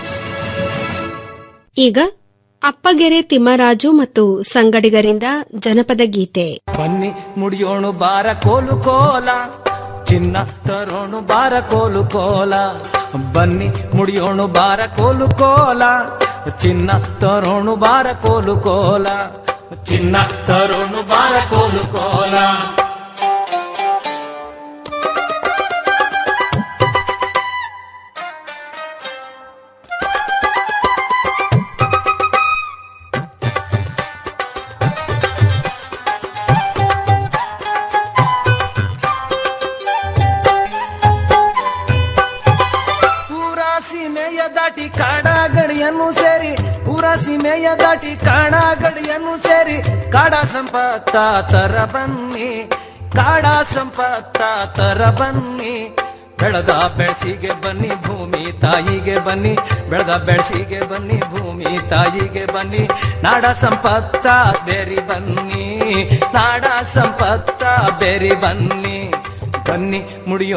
ಈಗ ಅಪ್ಪಗೆರೆ ತಿಮ್ಮರಾಜು ಮತ್ತು ಸಂಗಡಿಗರಿಂದ ಜನಪದ ಗೀತೆ ಬನ್ನಿ ಮುಡಿಯೋಣು ಬಾರ ಕೋಲು ಕೋಲ ಚಿನ್ನ ತರೋಣು ಬಾರ ಕೋಲು ಕೋಲ ಬನ್ನಿ ಮುಡಿಯೋಣು ಬಾರ ಕೋಲು ಕೋಲ ಚಿನ್ನ ತರೋಣು ಬಾರ ಕೋಲು ಕೋಲ ಚಿನ್ನ ತರೋಣು ಬಾರ ಕೋಲು ಕೋಲ ಸೀಮೆಯ ದಾಟಿ ಕಾಡ ಗಡಿಯನ್ನು ಸೇರಿ ಕಾಡ ಸಂಪತ್ತ ತರ ಬನ್ನಿ ಕಾಡ ಸಂಪತ್ತ ತರ ಬನ್ನಿ ಬೆಳೆದ ಬೆಳಸಿಗೆ ಬನ್ನಿ ಭೂಮಿ ತಾಯಿಗೆ ಬನ್ನಿ ಬೆಳೆದ ಬೆಳಸಿಗೆ ಬನ್ನಿ ಭೂಮಿ ತಾಯಿಗೆ ಬನ್ನಿ ನಾಡ ಸಂಪತ್ತ ಬೇರಿ ಬನ್ನಿ ನಾಡ ಸಂಪತ್ತ ಬೇರಿ ಬನ್ನಿ ಬನ್ನಿ ಮುಡಿಯೋ